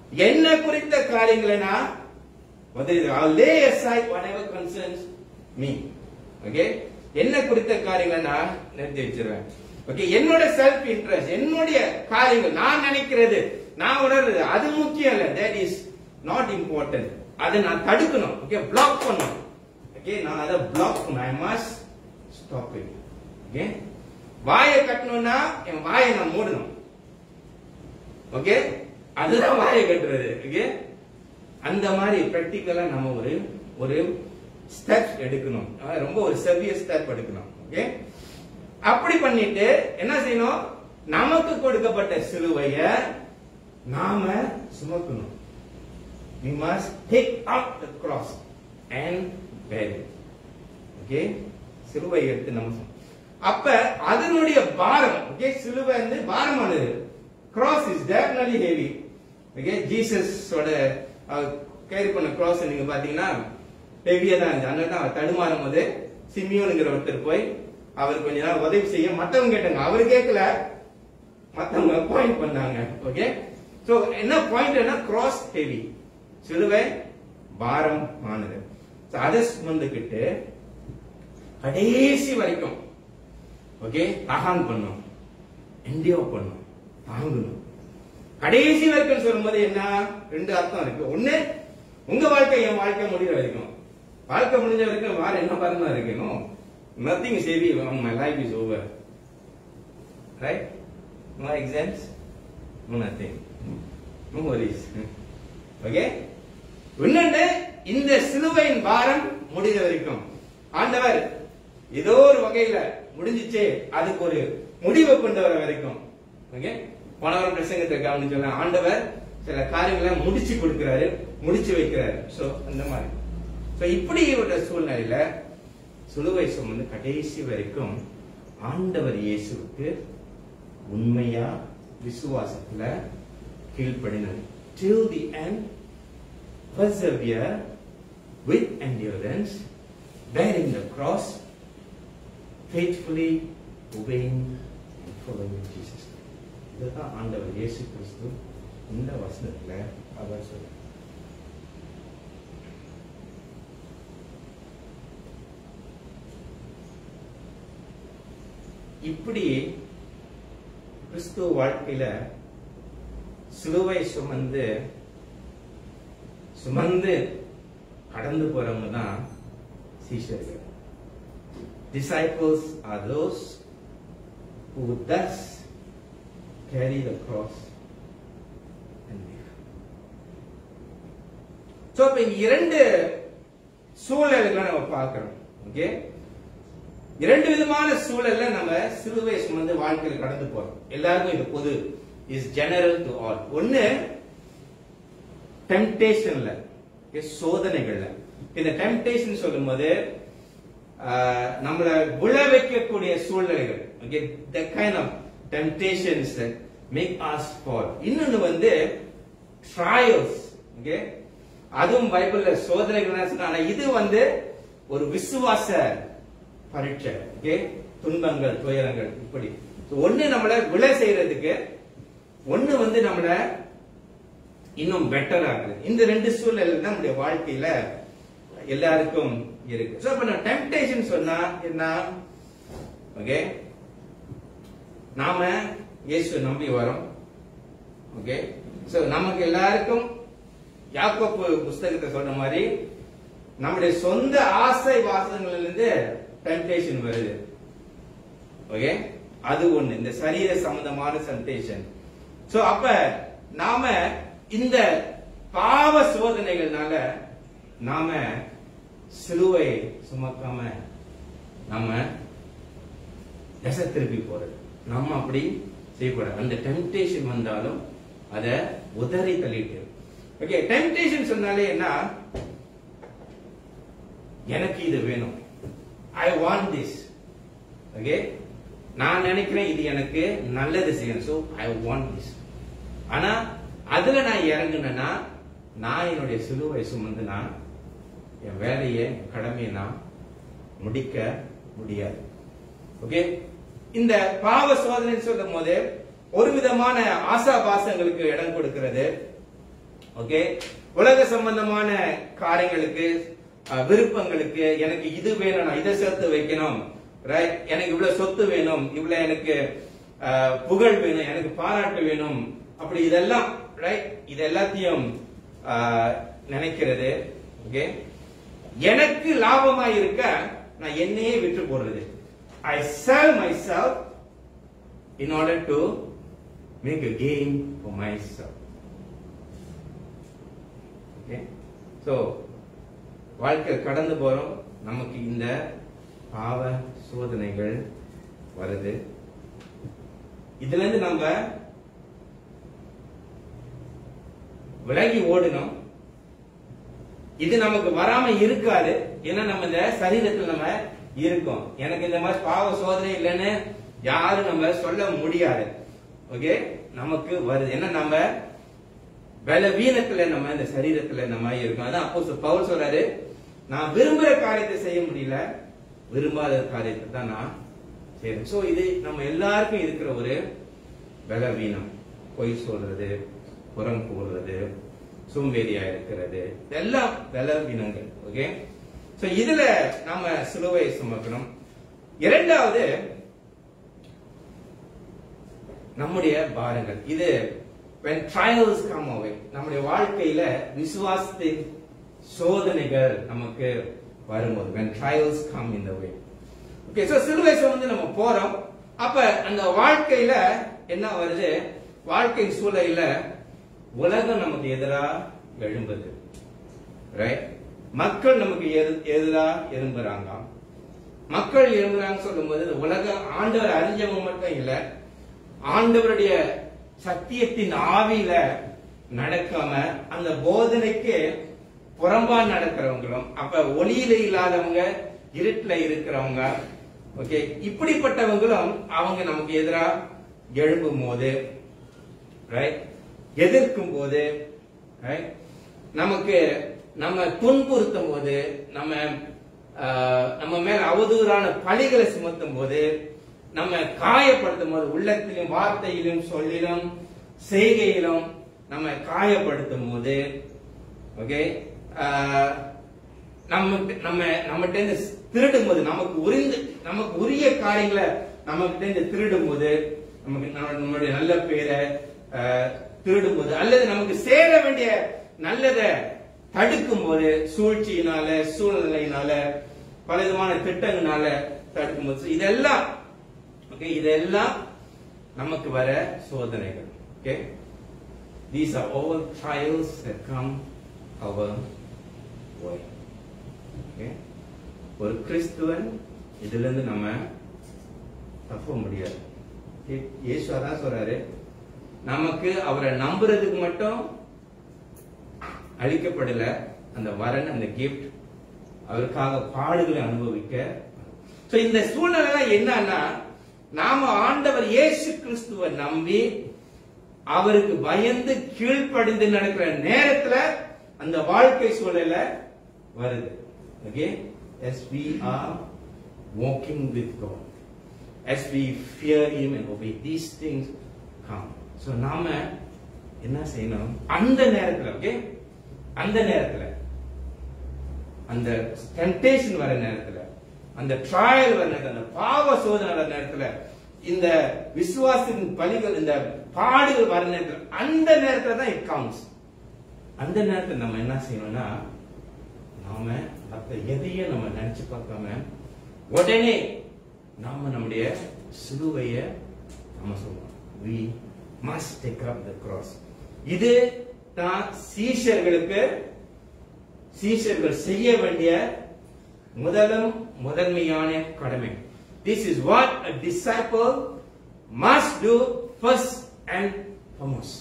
[SPEAKER 3] என்ன குறித்த காரியங்களை நான் வந்து I'll lay aside whatever concerns me okay என்ன குறித்த காரியங்களை நான் நிறுத்தி வச்சிருவேன் ஓகே என்னோட செல்ஃப் இன்ட்ரெஸ்ட் என்னுடைய காரியங்கள் நான் நினைக்கிறது நான் உணர்றது அது முக்கியம் இல்ல தட் இஸ் நாட் இம்பார்ட்டன்ட் அதை நான் தடுக்கணும் ஓகே பிளாக் பண்ணணும் ஓகே நான் அதை பிளாக் பண்ணணும் I must stop it okay வாயை கட்டணும்னா என் வாயை நான் மூடணும் ஓகே அதுதான் வாயை கட்டுறது ஓகே அந்த மாதிரி பிராக்டிக்கலா நம்ம ஒரு ஒரு ஸ்டெப் எடுக்கணும் அதாவது ரொம்ப ஒரு செவியர் ஸ்டெப் எடுக்கணும் ஓகே அப்படி பண்ணிட்டு என்ன செய்யணும் நமக்கு கொடுக்கப்பட்ட சிலுவைய நாம சுமக்கணும் we must take up the cross and bear it okay சிலுவை எடுத்து நம்ம சும- அப்ப அதனுடைய பாரம் ஓகே சிலுவை வந்து பாரமானது cross is definitely heavy okay Jesus ஓட கேரி பண்ண cross நீங்க பாத்தீங்கன்னா ஹெவியா தான் இருந்துச்சு அதனால தான் அவர் தடுமாறும் போது சிமியோனுங்கிற ஒருத்தர் போய் அவர் கொஞ்ச நாள் உதவி செய்ய மத்தவங்க கேட்டாங்க அவர் கேட்கல மத்தவங்க பாயிண்ட் பண்ணாங்க ஓகே சோ என்ன பாயிண்ட் என்ன கிராஸ் ஹெவி சிலுவை பாரம் ஆனது So, அதை சுமந்துக்கிட்டு கடைசி வரைக்கும் ஓகே தகான் பண்ணும் என்டியோர் பண்ணும் தாங்கணும் கடைசி வரைக்கும் சொல்லும்போது என்ன ரெண்டு அர்த்தம் இருக்கு ஒண்ணு உங்க வாழ்க்கை என் வாழ்க்கை முடிகிற வரைக்கும் வாழ்க்கை முடிஞ்ச வரைக்கும் வேற என்ன பாருங்க இருக்கணும் nothing is heavy my life is over right no exams no nothing no worries okay இன்னொன்று இந்த சிலுவையின் பாரம் முடிகிற வரைக்கும் ஆண்டவர் ஏதோ ஒரு வகையில முடிஞ்சிச்சு அதுக்கு ஒரு முடிவை கொண்டு வர வரைக்கும் ஓகே போன ஒரு பிரசங்கத்தை கவனிச்சோம்னா ஆண்டவர் சில காரியங்களை முடிச்சு கொடுக்கிறாரு முடிச்சு வைக்கிறாரு சோ அந்த மாதிரி சோ இப்படி ஒரு சூழ்நிலையில சிலுவை சுமந்து கடைசி வரைக்கும் ஆண்டவர் இயேசுவுக்கு உண்மையா விசுவாசத்துல கீழ்ப்படினது till the end persevere with endurance bearing the cross faithfully obeying and following Jesus இதுதான் ஆண்டவர் இயேசு கிறிஸ்து இந்த வசனத்துல அவர் சொல்ற இப்படி கிறிஸ்துவ வாழ்க்கையில சிலுவை சுமந்து சுமந்து கடந்து போறவங்க தான் சீஷர்கள் disciples are those who thus carry the cross and live. So, இப்ப இங்க இரண்டு சூழல்களை நம்ம பார்க்கிறோம் ஓகே இரண்டு விதமான சூழல்ல நம்ம சிலுவை சுமந்து வாழ்க்கையில கடந்து போறோம் எல்லாருக்கும் இது பொது இஸ் ஜெனரல் டு ஆல் ஒன்னு டெம்டேஷன்ல சோதனைகள்ல இந்த டெம்டேஷன் சொல்லும்போது ஆஹ், நம்மள விழ வைக்கக்கூடிய சூழ்நிலைகள் okay the kind of temptations make us fall இன்னொன்னு வந்து ட்ரையல்ஸ் ஓகே அதுவும் பைபிள்ல சோதனைகள் சொன்னா ஆனா இது வந்து ஒரு விசுவாச பரீட்சை ஓகே துன்பங்கள் துயரங்கள் இப்படி So, ஒண்ணு நம்மள விழ செய்யறதுக்கு ஒண்ணு வந்து நம்மள இன்னும் பெட்டர் ஆகுது இந்த ரெண்டு சூழ்நிலை தான் நம்முடைய வாழ்க்கையில எல்லாருக்கும் இருக்கு சோ இப்ப நான் டெம்டேஷன் சொன்னா என்ன ஓகே நாம இயேசு நம்பி வரோம் ஓகே சோ நமக்கு எல்லாருக்கும் யாக்கோப்பு புஸ்தகத்தை சொன்ன மாதிரி நம்முடைய சொந்த ஆசை வாசகங்கள்ல இருந்து டெம்டேஷன் வருது ஓகே அது ஒண்ணு இந்த சரீர சம்பந்தமான டெம்டேஷன் சோ அப்ப நாம இந்த பாவ சோதனைகள்னால நாம சிலுவை சுமக்காம நாம திசை திருப்பி போறது நம்ம அப்படி செய்யக்கூடாது அந்த டெம்டேஷன் வந்தாலும் அத உதறி தள்ளிட்டு ஓகே டெம்டேஷன் சொன்னாலே என்ன எனக்கு இது வேணும் ஐ வாண்ட் திஸ் ஓகே நான் நினைக்கிறேன் இது எனக்கு நல்லது செய்யணும் சோ ஐ வாண்ட் திஸ் ஆனா அதுல நான் இறங்குனேன்னா நான் என்னுடைய சிலுவை சுமந்து நான் என் வேலையை என் கடமையை நான் முடிக்க முடியாது ஓகே இந்த பாவ சோதனை சொல்லும் போது ஒரு விதமான ஆசாபாசங்களுக்கு இடம் கொடுக்கிறது ஓகே உலக சம்பந்தமான காரியங்களுக்கு அஹ், விருப்பங்களுக்கு எனக்கு இது வேணும் நான் இதை சேர்த்து வைக்கணும் ரைட் எனக்கு இவ்வளவு சொத்து வேணும் இவ்வளவு எனக்கு அஹ், புகழ் வேணும் எனக்கு பாராட்டு வேணும் அப்படி இதெல்லாம் ரைட் இது எல்லாத்தையும் அஹ், நினைக்கிறது ஓகே எனக்கு லாபமா இருக்க நான் என்னையே விட்டு போடுறது I sell myself in order to make a gain for myself. Okay? So, வாழ்க்கை கடந்து போறோம் நமக்கு இந்த பாவ சோதனைகள் வருது இதுல இருந்து நம்ம விலகி ஓடணும் இது நமக்கு வராம இருக்காது ஏன்னா நம்ம இந்த சரீரத்துல நம்ம இருக்கோம் எனக்கு இந்த மாதிரி பாவ சோதனை இல்லைன்னு யாரும் நம்ம சொல்ல முடியாது ஓகே நமக்கு வருது ஏன்னா நம்ம பலவீனத்துல நம்ம இந்த சரீரத்துல நம்ம இருக்கோம் அதான் அப்போ பவுல் சொல்றாரு நான் விரும்புற காரியத்தை செய்ய முடியல விரும்பாத காரியத்தை தான் நான் செய்யறேன் சோ இது நம்ம எல்லாருக்கும் இருக்கிற ஒரு பலவீனம் பொய் சொல்றது புறம் கூறுறது சோம்பேறியா இருக்கிறது இதெல்லாம் பலவீனங்கள் ஓகே சோ இதுல நாம சிலுவை சுமக்கணும் இரண்டாவது நம்முடைய பாரங்கள் இது when trials come away நம்முடைய வாழ்க்கையில விசுவாசத்தின் சோதனைகள் நமக்கு வரும்போது when trials come in the way okay so சிலுவை சுமந்து நம்ம போறோம் அப்ப அந்த வாழ்க்கையில என்ன வருது வாழ்க்கை சூழலில உலகம் நமக்கு எதிரா எழும்புது ரைட் மக்கள் நமக்கு எதிர்- எதிரா எழும்புறாங்க மக்கள் எழும்புறாங்க சொல்லும்போது இந்த உலக ஆண்டவர் அறிஞ்சவங்க மட்டும் இல்ல ஆண்டவருடைய சத்தியத்தின் ஆவியில நடக்காம அந்த போதனைக்கு புறம்பா நடக்கிறவங்களும் அப்ப ஒளியில இல்லாதவங்க இருட்டுல இருக்கிறவங்க ஓகே இப்படிப்பட்டவங்களும் அவங்க நமக்கு எதிரா எழும்பும் போது ரைட் எதிர்க்கும் போது right? நமக்கு நம்ம துன்புறுத்தும் போது நம்ம ஆஹ், நம்ம மேல அவதூறான பழிகளை சுமத்தும் போது நம்ம காயப்படுத்தும் போது உள்ளத்திலும் வார்த்தையிலும் சொல்லிலும் செய்கையிலும் நம்ம காயப்படுத்தும் போது ஓகே நமக்கு நம்ம நம்மகிட்ட இருந்து திருடும் போது நமக்கு உரிந்து நமக்கு உரிய காரியங்களை நம்ம கிட்ட இருந்து திருடும் போது நமக்கு நம்ம- நம்மளுடைய நல்ல பேரை ஆஹ், திருடும் போது அல்லது நமக்கு சேர வேண்டிய நல்லதை தடுக்கும் போது சூழ்ச்சியினால சூழ்நிலையினால பலவிதமான திட்டங்களால தடுக்கும் போது இதெல்லாம் ஓகே இதெல்லாம் நமக்கு வர சோதனைகள் okay These are all trials that come our way. Okay? ஒரு கிறிஸ்துவன் இதுல இருந்து நம்ம தப்ப முடியாது Okay? இயேசு அதான் சொல்றாரு நமக்கு அவரை நம்புறதுக்கு மட்டும் அளிக்கப்படல அந்த வரன் அந்த கிஃப்ட் அவருக்காக பாடுகளை அனுபவிக்க சோ இந்த சூழ்நிலை என்னன்னா நாம ஆண்டவர் இயேசு கிறிஸ்துவை நம்பி அவருக்கு பயந்து கீழ்ப்படிந்து நடக்கிற நேரத்துல அந்த வாழ்க்கை சூழல வருது okay as we are walking with God as we fear him and obey these things come so நாம என்ன செய்யணும் அந்த நேரத்துல ஓகே அந்த நேரத்துல அந்த டெம்டேஷன் வர நேரத்துல அந்த ட்ரையல் வர நேரத்துல அந்த பாவ சோதனை வர நேரத்துல இந்த விசுவாசத்தின் பலிகள் இந்த பாடுகள் வர நேரத்துல அந்த நேரத்துல தான் இட் கவுண்ட்ஸ் அந்த நேரத்துல நம்ம என்ன செய்யணும்னா நாம மத்த எதையும் நம்ம நினைச்சு பார்க்காம உடனே நாம நம்முடைய சிலுவைய நம்ம சொல்றோம் we must take up the cross இது தான் சீஷர்களுக்கு சீஷர்கள் செய்ய வேண்டிய முதலும் முதன்மையான கடமை this is what a disciple must do first and foremost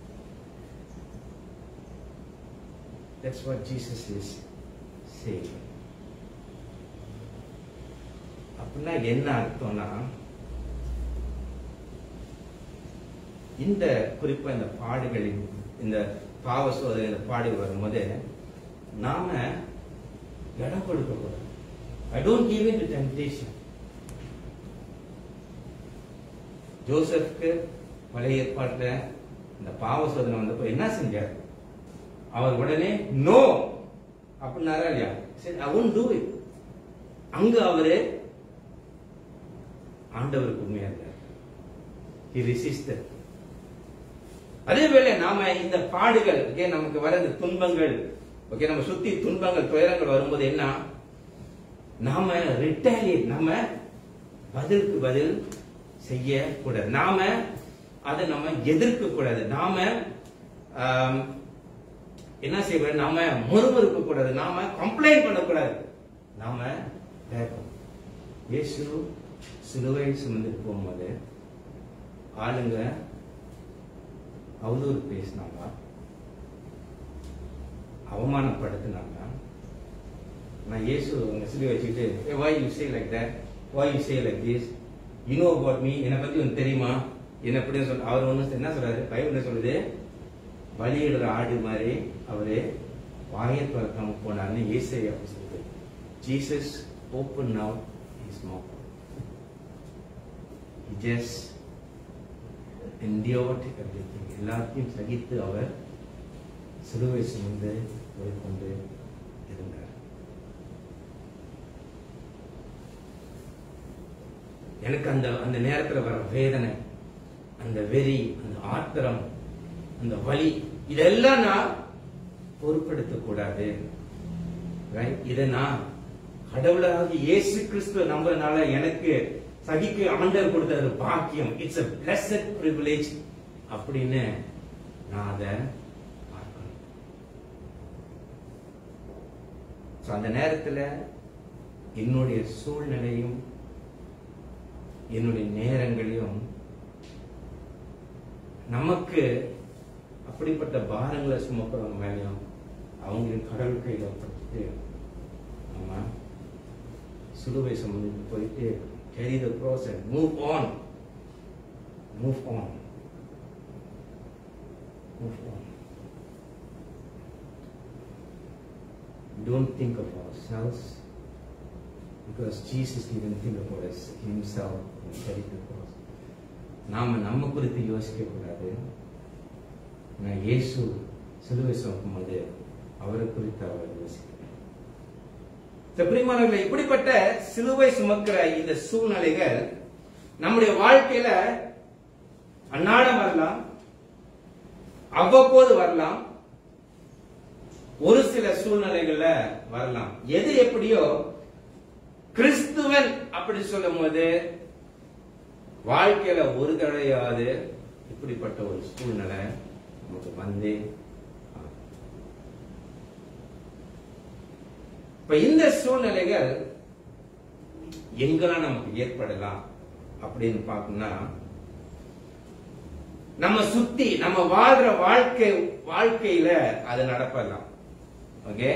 [SPEAKER 3] that's what jesus is saying அப்படின்னா என்ன அர்த்தம்னா இந்த குறிப்பா இந்த பாடுகளின் இந்த பாவ சோதனை இந்த பாடுகள் வரும்போது நாம இடம் கொடுக்க கூடாது I don't give in to temptation ஜோசப்க்கு பழைய ஏற்பாட்டுல இந்த பாவ சோதனை வந்தப்போ என்ன செஞ்சார் அவர் உடனே நோ அப்படின்னாரா இல்லையா சரி ஐ ஒன்ட் டூ இட் அங்க அவரு ஆண்டவருக்கு உண்மையா இருந்தார் he resisted அதே வேளை நாம இந்த பாடுகள் ஓகே நமக்கு வர இந்த துன்பங்கள் ஓகே நம்ம சுத்தி துன்பங்கள் துயரங்கள் வரும்போது என்ன நாம ரிட்டாலியேட் நாம பதிலுக்கு பதில் செய்ய கூடாது நாம அதை நம்ம எதிர்க்க கூடாது நாம ஆம், என்ன செய்யக்கூடாது நாம முறுமுறுக்க கூடாது நாம கம்ப்ளைண்ட் பண்ணக்கூடாது நாம கேட்கணும் இயேசு சிலுவை சுமந்துட்டு போகும்போது ஆளுங்க அவதூறு பேசினாங்க அவமானப்படுத்தினாங்க நான் இயேசு உங்க சிலுவை வச்சுக்கிட்டு "Hey, why you say like that why you say like this you know about me என்னை பத்தி உனக்கு தெரியுமா என்ன எப்படி சொல்ல அவர் ஒண்ணு என்ன சொல்றாரு பைபிள் என்ன சொல்லுது பலியிடுற ஆடு மாதிரி அவரு வாயை திறக்காம போனார்னு இயேசை அப்படி சொல்லுது Jesus open now his mouth he just endured everything எல்லாத்தையும் சகித்து அவர் சிலுவை சுமந்து கொண்டு இருந்தார் எனக்கு அந்த அந்த நேரத்துல வர வேதனை அந்த வெறி அந்த ஆத்திரம் அந்த வலி இதெல்லாம் நான் பொருட்படுத்த கூடாது Right? இதை நான் கடவுளாகி இயேசு கிறிஸ்துவ நம்புறதுனால எனக்கு சகிக்கு ஆண்டவர் கொடுத்த ஒரு பாக்கியம் இட்ஸ் a blessed privilege அப்படின்னு நான் அதை பார்க்கணும் So, அந்த நேரத்துல என்னுடைய சூழ்நிலையும் என்னுடைய நேரங்களையும் நமக்கு அப்படிப்பட்ட பாரங்களை சுமக்கிறவங்க மேலேயும் அவங்களின் கடவுள் கையில படுத்திட்டு நம்ம சிலுவை சுமந்து போயிட்டு carry the cross and move on move on move on don't think of ourselves because Jesus didn't think about us himself when he carried the cross நாம நம்ம குறித்து யோசிக்க கூடாது நான் இயேசு சிலுவை சுமக்கும் போது அவரை குறித்து அவர் யோசிக்கிறேன் பிரியமானவர்களே இப்படிப்பட்ட சிலுவை சுமக்கிற இந்த சூழ்நிலைகள் நம்முடைய வாழ்க்கையில அன்னாடம் வரலாம் அவ்வப்போது வரலாம் ஒரு சில சூழ்நிலைகள்ல வரலாம் எது எப்படியோ கிறிஸ்துவன் அப்படி சொல்லும் போது வாழ்க்கையில ஒரு தடையாவது இப்படிப்பட்ட ஒரு சூழ்நிலை நமக்கு வந்தே ஆகும். இப்ப இந்த சூழ்நிலைகள் எங்கெல்லாம் நமக்கு ஏற்படலாம் அப்படின்னு பார்க்கணும்னா நம்ம சுத்தி நம்ம வாழ்ற வாழ்க்கை வாழ்க்கையில அது நடப்படலாம் ஓகே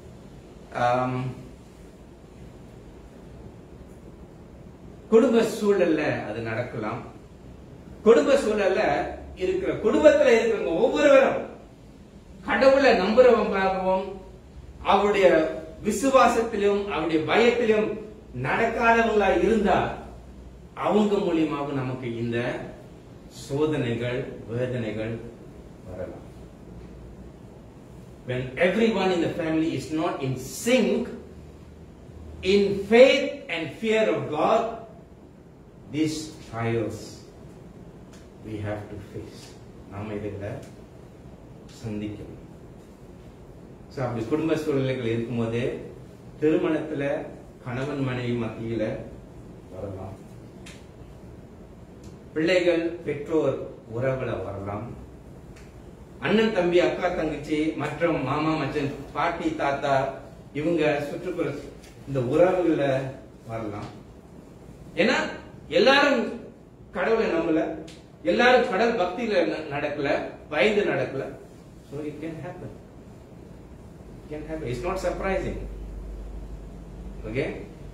[SPEAKER 3] குடும்ப சூழல்ல அது நடக்கலாம் குடும்ப சூழல்ல இருக்கிற குடும்பத்துல இருக்கிறவங்க ஒவ்வொருவரும் கடவுளை நம்புறவங்களாகவும் அவருடைய விசுவாசத்திலும் அவருடைய பயத்திலும் நடக்காதவங்களா இருந்தா அவங்க மூலியமாக நமக்கு இந்த சோதனைகள் வேதனைகள் வரலாம் when everyone in the family is not in sync in faith and fear of God these trials we have to face நாம இதுல சந்திக்கணும் So, அப்படி குடும்ப சூழ்நிலைகள் இருக்கும்போது திருமணத்துல கணவன் மனைவி மத்தியில வரலாம் பிள்ளைகள் பெற்றோர் உறவுல வரலாம் அண்ணன் தம்பி அக்கா தங்கச்சி மற்றும் மாமா மச்சன் பாட்டி தாத்தா இவங்க சுற்றுப்புற இந்த உறவுகள்ல வரலாம் ஏன்னா எல்லாரும் கடவுளை நம்பல எல்லாரும் கடவுள் பக்தியில ந- நடக்கல பயந்து நடக்கல so it can happen it can happen it's not surprising okay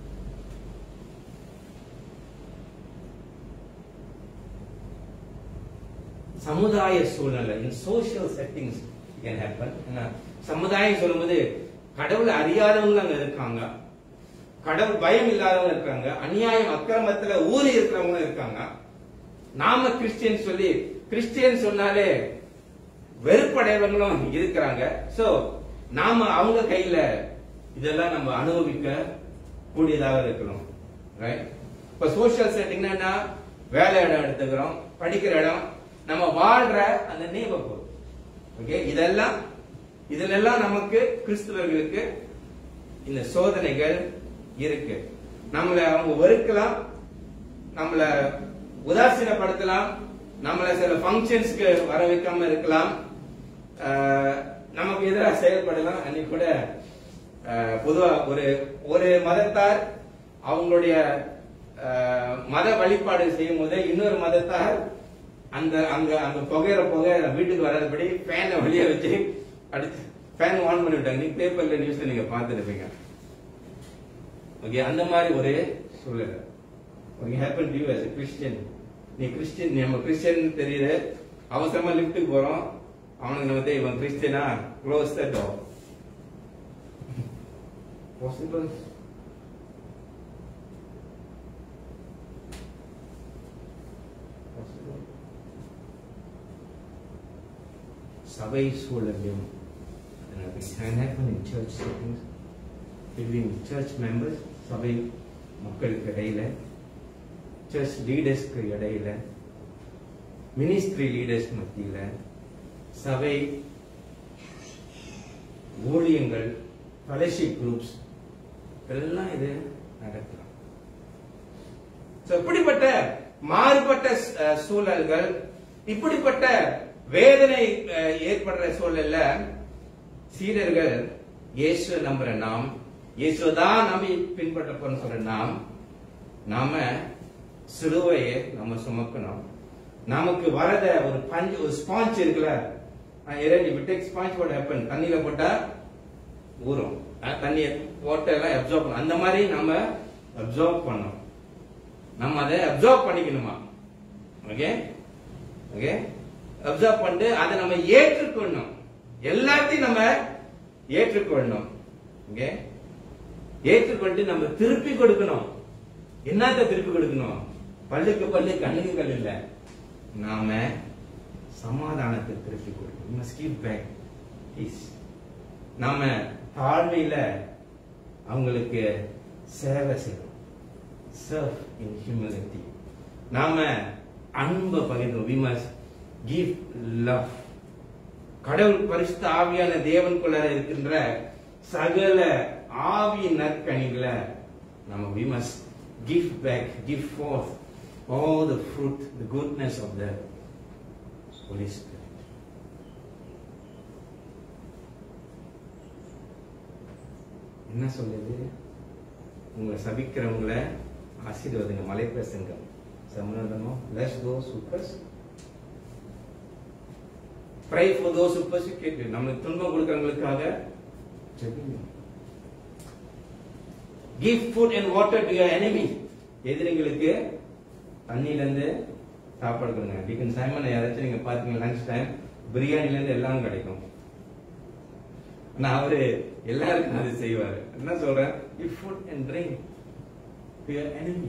[SPEAKER 3] சமுதாய சூழ்நிலை in social settings can happen சமுதாயம் சொல்லும்போது கடவுளை அறியாதவங்க அங்க இருக்காங்க கடவுள் பயம் இல்லாதவங்க இருக்காங்க அநியாயம் அக்கிரமத்துல ஊறி இருக்கிறவங்க இருக்காங்க நாம கிறிஸ்டியன் சொல்லி கிறிஸ்டியன் சொன்னாலே வெறுப்படையவங்களும் இருக்கிறாங்க சோ நாம அவங்க கையில இதெல்லாம் நம்ம அனுபவிக்க கூடியதாக இருக்கணும் ரைட் இப்ப சோசியல் செட்டிங்னா என்ன வேலை இடம் எடுத்துக்கிறோம் படிக்கிற இடம் நம்ம வாழ்ற அந்த நெய்பர்ஹுட் ஓகே இதெல்லாம் இதுல எல்லாம் நமக்கு கிறிஸ்துவர்களுக்கு இந்த சோதனைகள் இருக்கு நம்மள அவங்க வெறுக்கலாம் நம்மள உதாசீனப்படுத்தலாம் நம்மள சில ஃபங்க்ஷன்ஸ்க்கு வர வைக்காம இருக்கலாம் ஆஹ், நமக்கு எதிராக செயல்படலாம் அன்னைக்கு கூட ஆஹ், பொதுவா ஒரு ஒரு மதத்தார் அவங்களுடைய ஆஹ், மத வழிபாடு செய்யும் போது இன்னொரு மதத்தார் அந்த அங்க அங்க புகையிற புகை வீட்டுக்கு வராதபடி ஃபேனை வெளியே வச்சு அடிச்சு ஃபேன் ஆன் பண்ணி விட்டாங்க நீங்க பேப்பர்ல நியூஸ்ல நீங்க பார்த்துருப்பீங்க ஓகே அந்த மாதிரி ஒரு சூழ்நிலை okay happen to you as a Christian நீ கிறிஸ்டியன் நம்ம கிறிஸ்டியன் தெரியுது அவசரமா லிஃப்ட்டுக்கு போறோம் அவனுக்கு நம்ம தெரியும் இவன் கிறிஸ்டியனா க்ளோஸ் த டோர் பாசிபிள் சபை சூழலையும் can happen in church settings between church members சபை மக்களுக்கு இடையில சர்ச் லீடர்ஸ்க்கு இடையில மினிஸ்ட்ரி லீடர்ஸ் மத்தியில சபை ஊழியங்கள் ஃபெலோஷிப் குரூப்ஸ் எல்லாம் இது நடக்கலாம் So, இப்படிப்பட்ட மாறுபட்ட அஹ், சூழல்கள் இப்படிப்பட்ட வேதனை அஹ், ஏற்படுற சூழல்ல சீடர்கள் இயேசு நம்புற நாம் இயேசுதான் நம்பி பின்பற்ற போறோம்னு சொல்ற நாம் நாம சிலுவையை நம்ம சுமக்கணும் நமக்கு வரத ஒரு பஞ்சு ஒரு ஸ்பாஞ்ச் இருக்குல்ல இரண்டு விட்டேக் ஸ்பாஞ்ச் போட ஹேப்பன் தண்ணியில போட்டா ஊறும் அஹ், தண்ணியை போட்ட எல்லாம் அப்சர்வ் பண்ணும் அந்த மாதிரி நம்ம அப்சர்வ் பண்ணோம் நம்ம அதை அப்சர்வ் பண்ணிக்கணுமா ஓகே ஓகே அப்சர்வ் பண்ணிட்டு அதை நம்ம ஏற்றுக்கொள்ளணும் எல்லாத்தையும் நம்ம ஏற்றுக்கொள்ளணும் ஓகே ஏற்றுக்கொண்டு நம்ம திருப்பி கொடுக்கணும் என்னத்த திருப்பி கொடுக்கணும் பல்லுக்கு பல்லு கண்ணுக்கு கல் இல்ல நாம சமாதானத்தை திருப்பி கொடுக்கணும் must give back peace நாம தாழ்மையில அவங்களுக்கு சேவை செய்யணும் serve in humility நாம அன்பை பகிர்ந்தோம் we must give love கடவுள் பரிசுத்த ஆவியான தேவனுக்குள்ள இருக்கின்ற சகல ஆவியின் நற்கனிகளை நம்ம we must give back give forth all the fruit the goodness of the Holy Spirit என்ன சொல்லுது உங்களை சபிக்கிறவங்கள ஆசீர்வாதங்க மலை பிரசங்கம் சமாதானம் bless those who curse pray for those who persecute you நம்மளுக்கு துன்பம் கொடுக்கறவங்களுக்காக ஜெபிங்க give food and water to your enemy எதிரிங்களுக்கு தண்ணியில இருந்து சாப்பாடு கொடுங்க டிகன் சைமன் யாராச்சும் நீங்க பாத்தீங்க லஞ்ச் டைம் பிரியாணில இருந்து எல்லாம் கிடைக்கும் ஆனா அவரு எல்லாருக்கும் அது செய்வாரு என்ன சொல்றேன் give food and drink to your enemy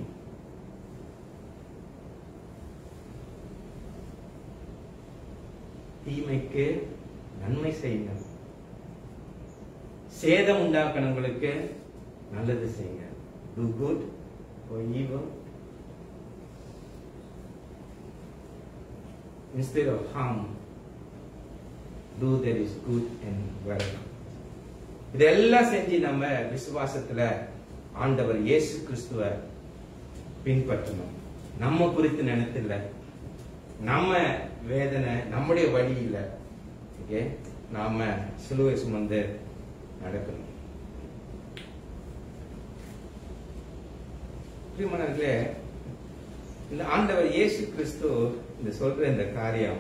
[SPEAKER 3] தீமைக்கு நன்மை செய்யுங்க சேதம் உண்டாக்கணவங்களுக்கு நல்லது செய்யுங்க do good for evil instead of harm do that is good and welcome இதெல்லாம் செஞ்சு நம்ம விசுவாசத்துல ஆண்டவர் இயேசு கிறிஸ்துவ பின்பற்றணும் நம்ம குறித்து நினைத்தில்ல நம்ம வேதனை நம்முடைய வழி இல்ல ஓகே நாம சிலுவை சுமந்து நடக்கணும் பிரியமானவர்களே இந்த ஆண்டவர் இயேசு கிறிஸ்து இந்த சொல்ற இந்த காரியம்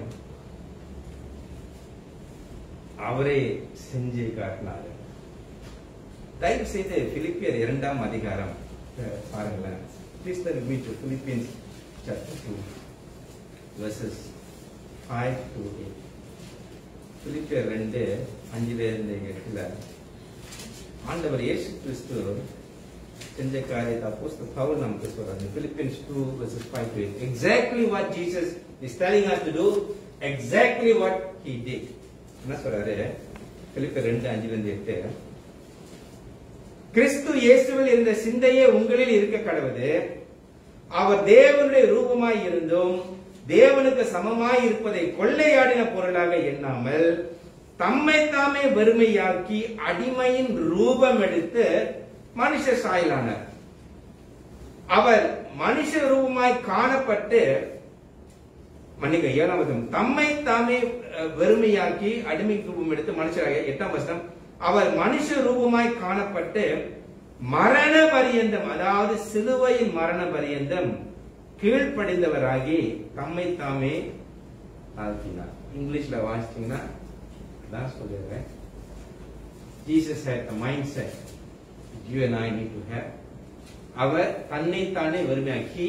[SPEAKER 3] அவரே செஞ்சு காட்டினாரு தயவு செய்து பிலிப்பியர் இரண்டாம் அதிகாரம் அஹ், பாருங்களேன் please turn me to Philippians chapter two verses 5 to 8 பிலிப்பியர் ரெண்டு அஞ்சுல இருந்து எட்டுல ஆண்டவர் இயேசு கிறிஸ்து செஞ்ச காரியத்தை அப்போஸ்தலர் பவுல் நமக்கு சொல்றாங்க Philippians 2 verses 5 to 8 exactly what Jesus is telling us to do exactly what he did என்ன சொல்றாரு பிலிப்பர் ரெண்டு அஞ்சுல இருந்து எட்டு கிறிஸ்து இயேசுவில் இருந்த சிந்தையே உங்களில் இருக்க கடவுது அவர் தேவனுடைய ரூபமாய் இருந்தும் தேவனுக்கு சமமாய் இருப்பதை கொள்ளையாடின பொருளாக எண்ணாமல் தம்மை தாமே வெறுமையாக்கி அடிமையின் ரூபம் எடுத்து மனுஷ சாயலானார் அவர் மனுஷ ரூபமாய் காணப்பட்டு மன்னிக்க ஏழாம் வசனம் தம்மை தாமே அஹ், வெறுமையாக்கி அடிமை ரூபம் எடுத்து மனுஷராக எட்டாம் வசனம் அவர் மனுஷ ரூபமாய் காணப்பட்டு மரண பரியந்தம் அதாவது சிலுவையின் மரண பரியந்தம் கீழ்ப்படிந்தவராகி தம்மை தாமே தாழ்த்தினார் இங்கிலீஷ்ல வாசிச்சீங்கன்னா அதான் சொல்லிடுறேன் Jesus had the mindset that you and I need to have அவர் தன்னைத்தானே வெறுமையாக்கி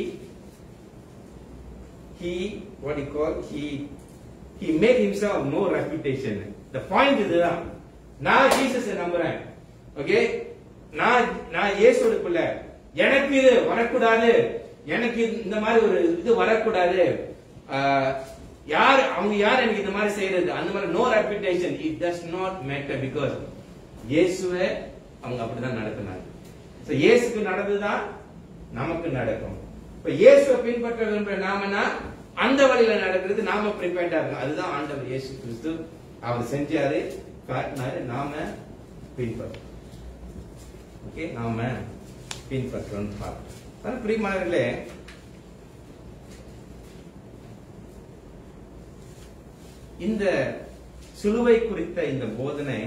[SPEAKER 3] he what he call he he made himself no reputation the point இதுதான் நான் ஜீசஸ் நம்புறேன் ஓகே நான் நான் இயேசுவோட பிள்ளை எனக்கு இது வரக்கூடாது எனக்கு இது- இந்த மாதிரி ஒரு இது வரக்கூடாது ஆஹ், யார் அவங்க யார் எனக்கு இந்த மாதிரி செய்யறது அந்த மாதிரி no reputation it does not matter because இயேசுவே அவங்க அப்படிதான் நடத்தினாங்க So, இயேசுக்கு நடந்துதான் நமக்கு நடக்கும் இப்ப இயேசுவை பின்பற்ற விரும்புற நாமனா அந்த வழியில நடக்கிறது நாம ப்ரிப்பேர்டா இருக்கோம் அதுதான் ஆண்டவர் இயேசு கிறிஸ்து அவர் செஞ்சாரு காட்டினாரு நாம பின்பற்றோம் ஓகே நாம பின்பற்றோம் பார்க்கணும் பிரியமானவர்களே இந்த சிலுவை குறித்த இந்த போதனை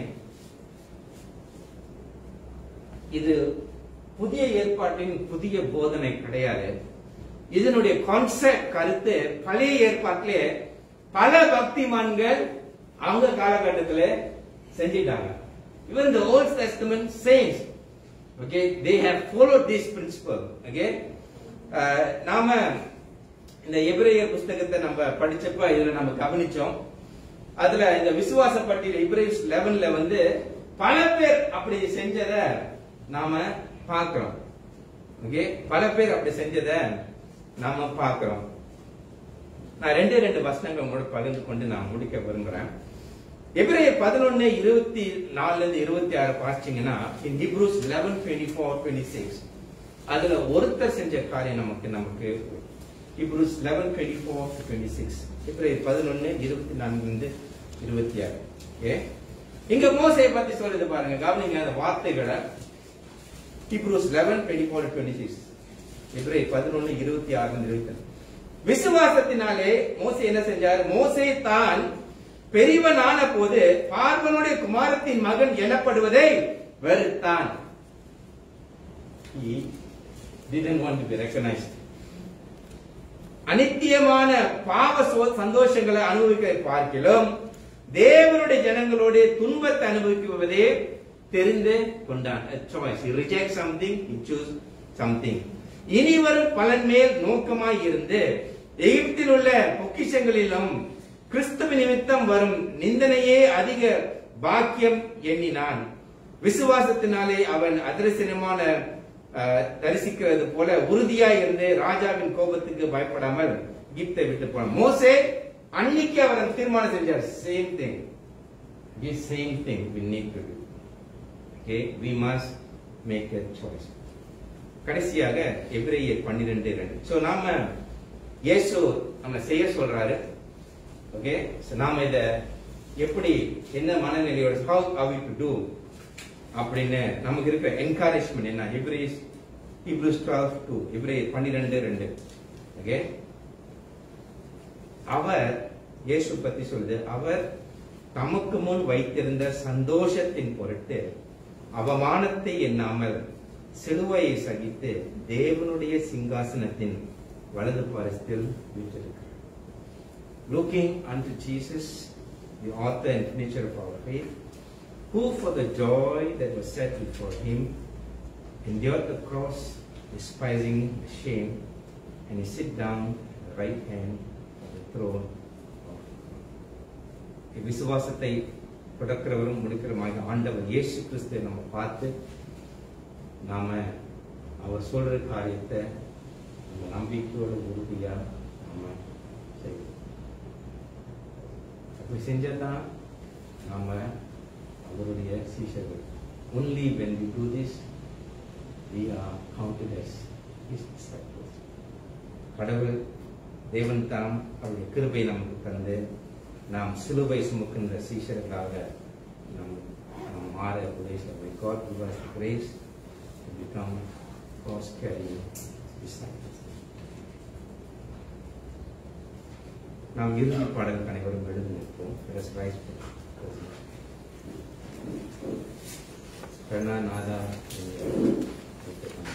[SPEAKER 3] இது புதிய ஏற்பாட்டின் புதிய போதனை கிடையாது இதனுடைய கான்செப்ட் கருத்து பழைய ஏற்பாட்டிலே பல பக்திமான்கள் அவங்க காலகட்டத்துல செஞ்சிட்டாங்க even the old testament saints okay they have followed this principle okay அஹ், நாம இந்த எபிரேயர் புஸ்தகத்தை நம்ம படிச்சப்ப இதுல நம்ம கவனிச்சோம் அதுல இந்த விசுவாச பட்டியல் இப்ரேஸ் லெவன்ல வந்து பல பேர் அப்படி செஞ்சத நாம பார்க்கிறோம் ஓகே பல பேர் அப்படி செஞ்சத நாம பார்க்கிறோம் நான் ரெண்டே ரெண்டு வசனங்கள் உங்களோட பகிர்ந்து கொண்டு நான் முடிக்க விரும்புறேன் எபிரேயர் பதினொன்னு இருபத்தி நாலுல இருந்து இருபத்தி ஆறு பாசிச்சீங்கன்னா in Hebrews eleven twenty four twenty six அதுல ஒருத்தர் செஞ்ச காரியம் நமக்கு நமக்கு Hebrews eleven twenty four twenty six எபிரேயர் பதினொன்னு இருபத்தி நான்குல இருந்து இருபத்தி ஆறு ஓகே இங்க மோசையை பத்தி சொல்லுது பாருங்க கவனிங்க அந்த வார்த்தைகளை Hebrews eleven twenty four twenty six எபிரேயர் பதினொன்னு இருபத்தி ஆறு இருபத்தி ஆறு விசுவாசத்தினாலே மோசே என்ன செஞ்சார் மோசே தான் பெரியவனான போது பார்வனுடைய குமாரத்தின் மகன் எனப்படுவதை வெறுத்தான் He didn't want to be recognized. அனித்தியமான பாவ சோ- சந்தோஷங்களை அனுபவிக்க பார்க்கிலும் தேவனுடைய ஜனங்களோட துன்பத்தை அனுபவிக்குவதே தெரிந்து கொண்டான் choice reject something choose something இனி வரும் பலன் மேல் நோக்கமாய் இருந்து எகிப்தில் உள்ள பொக்கிஷங்களிலும் கிறிஸ்துவ நிமித்தம் வரும் நிந்தனையே அதிக பாக்கியம் எண்ணினான் விசுவாசத்தினாலே அவன் அதிரசனமான அஹ், தரிசிக்கிறது போல உறுதியா இருந்து ராஜாவின் கோபத்துக்கு பயப்படாமல் எகிப்தை விட்டு போனான் மோசே அன்னைக்கு அவர் தீர்மானம் செஞ்சார் same thing same thing we need to do okay we must make a choice கடைசியாக எபிரேயர் பன்னிரெண்டு ரெண்டு ஸோ நாம இயேசு நம்ம செய்ய சொல்றாரு ஓகே நாம இத எப்படி என்ன மனநிலையோட how are we to do அப்படின்னு நமக்கு இருக்க என்கரேஜ்மெண்ட் என்ன ஹிப்ரீஸ் ஹிப்ரூஸ் 12 2 எபிரேயர் பன்னிரெண்டு ரெண்டு ஓகே அவர் இயேசு பத்தி சொல்லுது அவர் தமக்கு முன் வைத்திருந்த சந்தோஷத்தின் பொருட்டு அவமானத்தை எண்ணாமல் சிலுவையை சகித்து தேவனுடைய சிங்காசனத்தின் வலது பரஸ்தில் வீற்றிருக்கிறார் looking unto Jesus, the author and finisher of our faith, who for the joy that was set before him endured the cross, despising the shame, and he sit down at the right hand of the throne of God. விசுவாசத்தை தொடக்கிறவரும் முடிக்கிறவருமாக ஆண்டவர் இயேசு கிறிஸ்துவை நம்ம பார்த்து நாம அவர் சொல்ற காரியத்தை நம்ம நம்பிக்கையோட உறுதியா நம்ம செய்வோம் அப்படி செஞ்சாதான் நாம அவருடைய சீஷர்கள் only when we do this we are counted as his disciples கடவுள் தேவன் தாம் அவருடைய கிருபை நமக்கு தந்து நாம் சிலுவை சுமக்கின்ற சீஷர்களாக நாம் நாம் மாற உதவி May God give us the grace to become God's carrying disciples. நாம் இறுதி பாடலுக்கு அனைவரும் எழுதி நிற்போம் Let us rise for closing. கருணாநாதா என்ற புத்தகம்.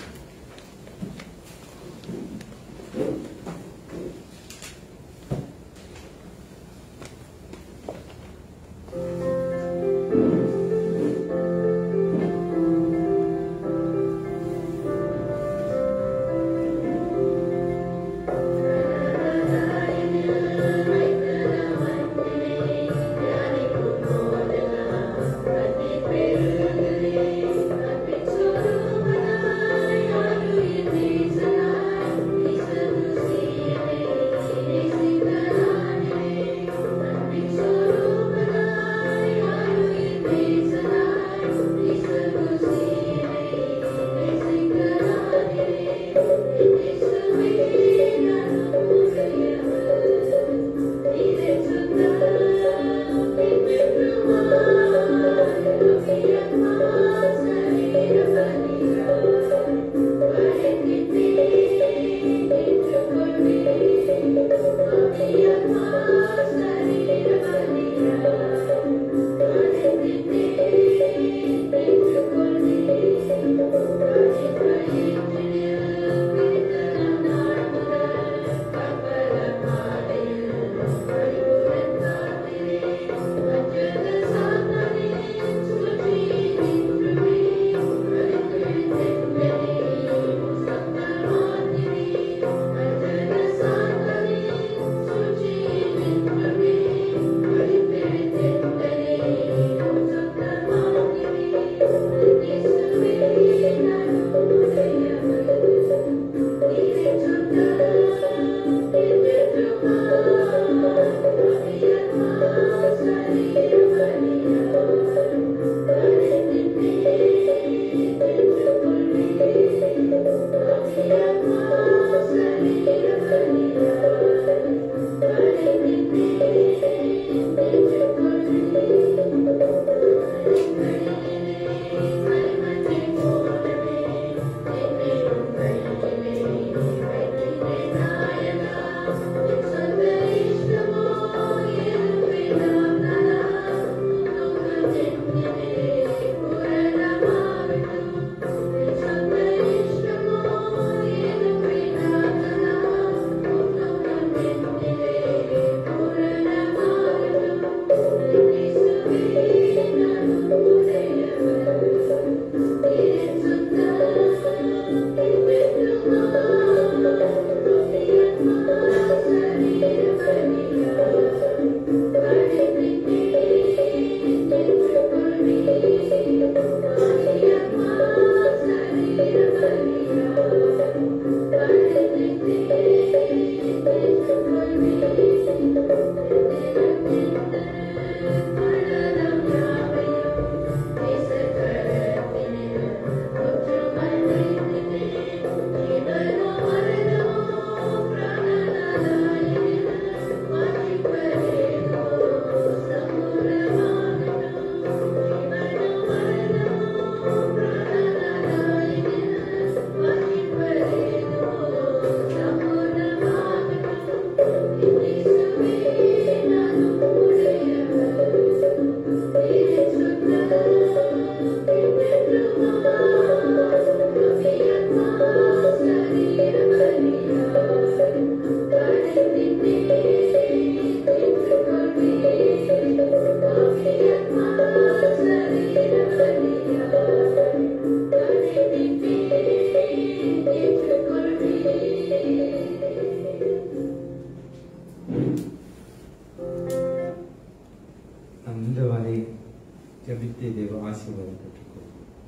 [SPEAKER 3] நாம் இந்த வரை ஜபித்து தேவ ஆசீர்வாதம் பெற்றுக்கொள்வோம்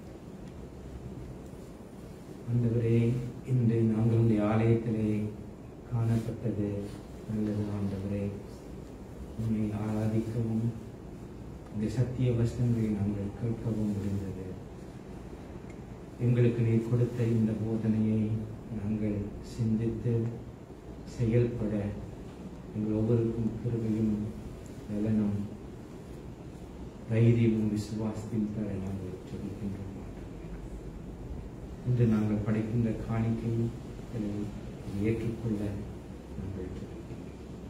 [SPEAKER 3] ஆண்டவரே இன்று நாங்களுடைய ஆலயத்திலே காணப்பட்டது நல்லது ஆண்டவரே உண்மை ஆராதிக்கவும்
[SPEAKER 4] இந்த சத்திய வசனங்களை நாங்கள் கேட்கவும் முடிந்தது எங்களுக்கு நீர் கொடுத்த இந்த போதனையை நாங்கள் சிந்தித்து செயல்பட எங்கள் ஒவ்வொருக்கும் கிருபையும் நலனும் தைரியமும் விசுவாசத்தில் தர நாங்கள் ஜெபிக்கின்றோம் இன்று நாங்கள் படைக்கின்ற காணிக்கையை ஏற்றுக்கொள்ள நாங்கள் ஜெபிக்கின்றோம்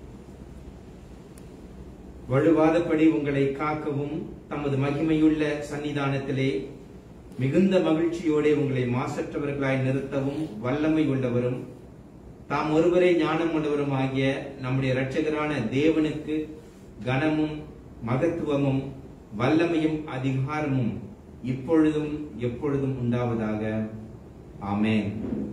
[SPEAKER 3] வலுவாதபடி உங்களை காக்கவும் தமது மகிமையுள்ள சன்னிதானத்திலே மிகுந்த மகிழ்ச்சியோടെ உங்களை மாசற்றவர்களாய் நிறுத்தவும் வல்லமை உள்ளவரும் தாம் ஒருவரே ஞானம் உள்ளவரும் ஆகிய நம்முடைய இரட்சகரான தேவனுக்கு கனமும் மகத்துவமும் வல்லமையும் அதிகாரமும் இப்பொழுதும் எப்பொழுதும் உண்டாவதாக ஆமென்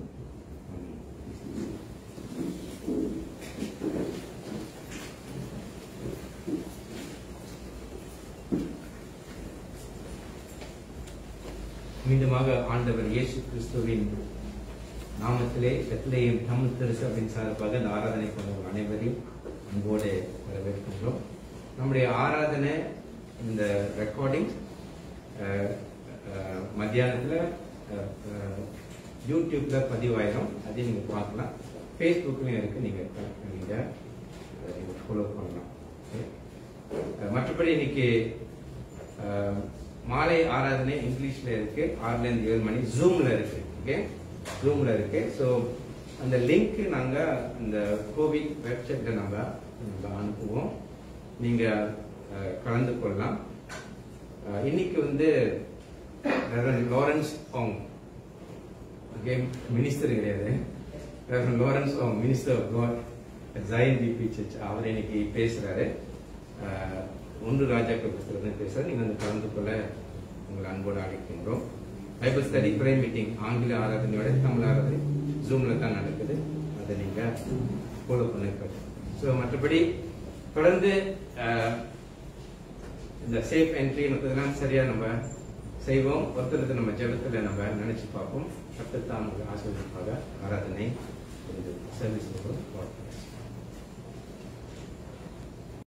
[SPEAKER 3] மீண்டுமாக ஆண்டவர் இயேசு கிறிஸ்துவின் நாமத்திலே பெத்லேயம் தமிழ் திருசபின் சார்பாக இந்த ஆராதனை கொண்டவர் அனைவரையும் அன்போடு வரவேற்கின்றோம் நம்முடைய ஆராதனை இந்த ரெக்கார்டிங் மத்தியானத்தில் யூடியூப்ல பதிவாயிரும் அதையும் நீங்கள் பார்க்கலாம் ஃபேஸ்புக்லையும் இருக்கு நீங்கள் நீங்கள் அதை நீங்கள் ஃபாலோ பண்ணலாம் Okay? அஹ், மற்றபடி இன்னைக்கு அஹ், மாலை ஆராதனை இங்கிலீஷ்ல இருக்கு ஆறுல இருந்து ஏழு மணி ஜூம்ல இருக்கு ஓகே ஜூம்ல இருக்கு ஸோ அந்த லிங்க் நாங்க இந்த கோவிட் வெப்சைட்ல நாங்க நாங்க அனுப்புவோம் நீங்க அஹ், கலந்து கொள்ளலாம் அஹ், இன்னைக்கு வந்து ரெவரண்ட் லாரன்ஸ் ஆங் ஓகே மினிஸ்டர் கிடையாது ரெவரண்ட் லாரன்ஸ் ஆங் minister of God Zion PB church அவர் இன்னைக்கு பேசுறாரு அஹ், ஒன்று ராஜாக்கள் புத்தகத்தில் பேசுறாரு நீங்க வந்து கலந்து கொள்ள உங்களை அன்போடு அழைக்கின்றோம் பைபிள் ஸ்டடி ப்ரே மீட்டிங் ஆங்கில ஆராதனையோட தமிழ் ஆராதனை ஜூம்ல தான் நடக்குது அதை நீங்க ஃபாலோ பண்ணுங்க ஸோ மற்றபடி தொடர்ந்து அஹ், இந்த சேஃப் என்ட்ரி மற்றதெல்லாம் சரியா நம்ம செய்வோம் ஒருத்தருக்கு நம்ம ஜெபத்துல நம்ம நினைச்சு பார்ப்போம் கத்தத்தான் உங்களுக்கு ஆசிரியப்பாக ஆராதனை சர்வீஸ்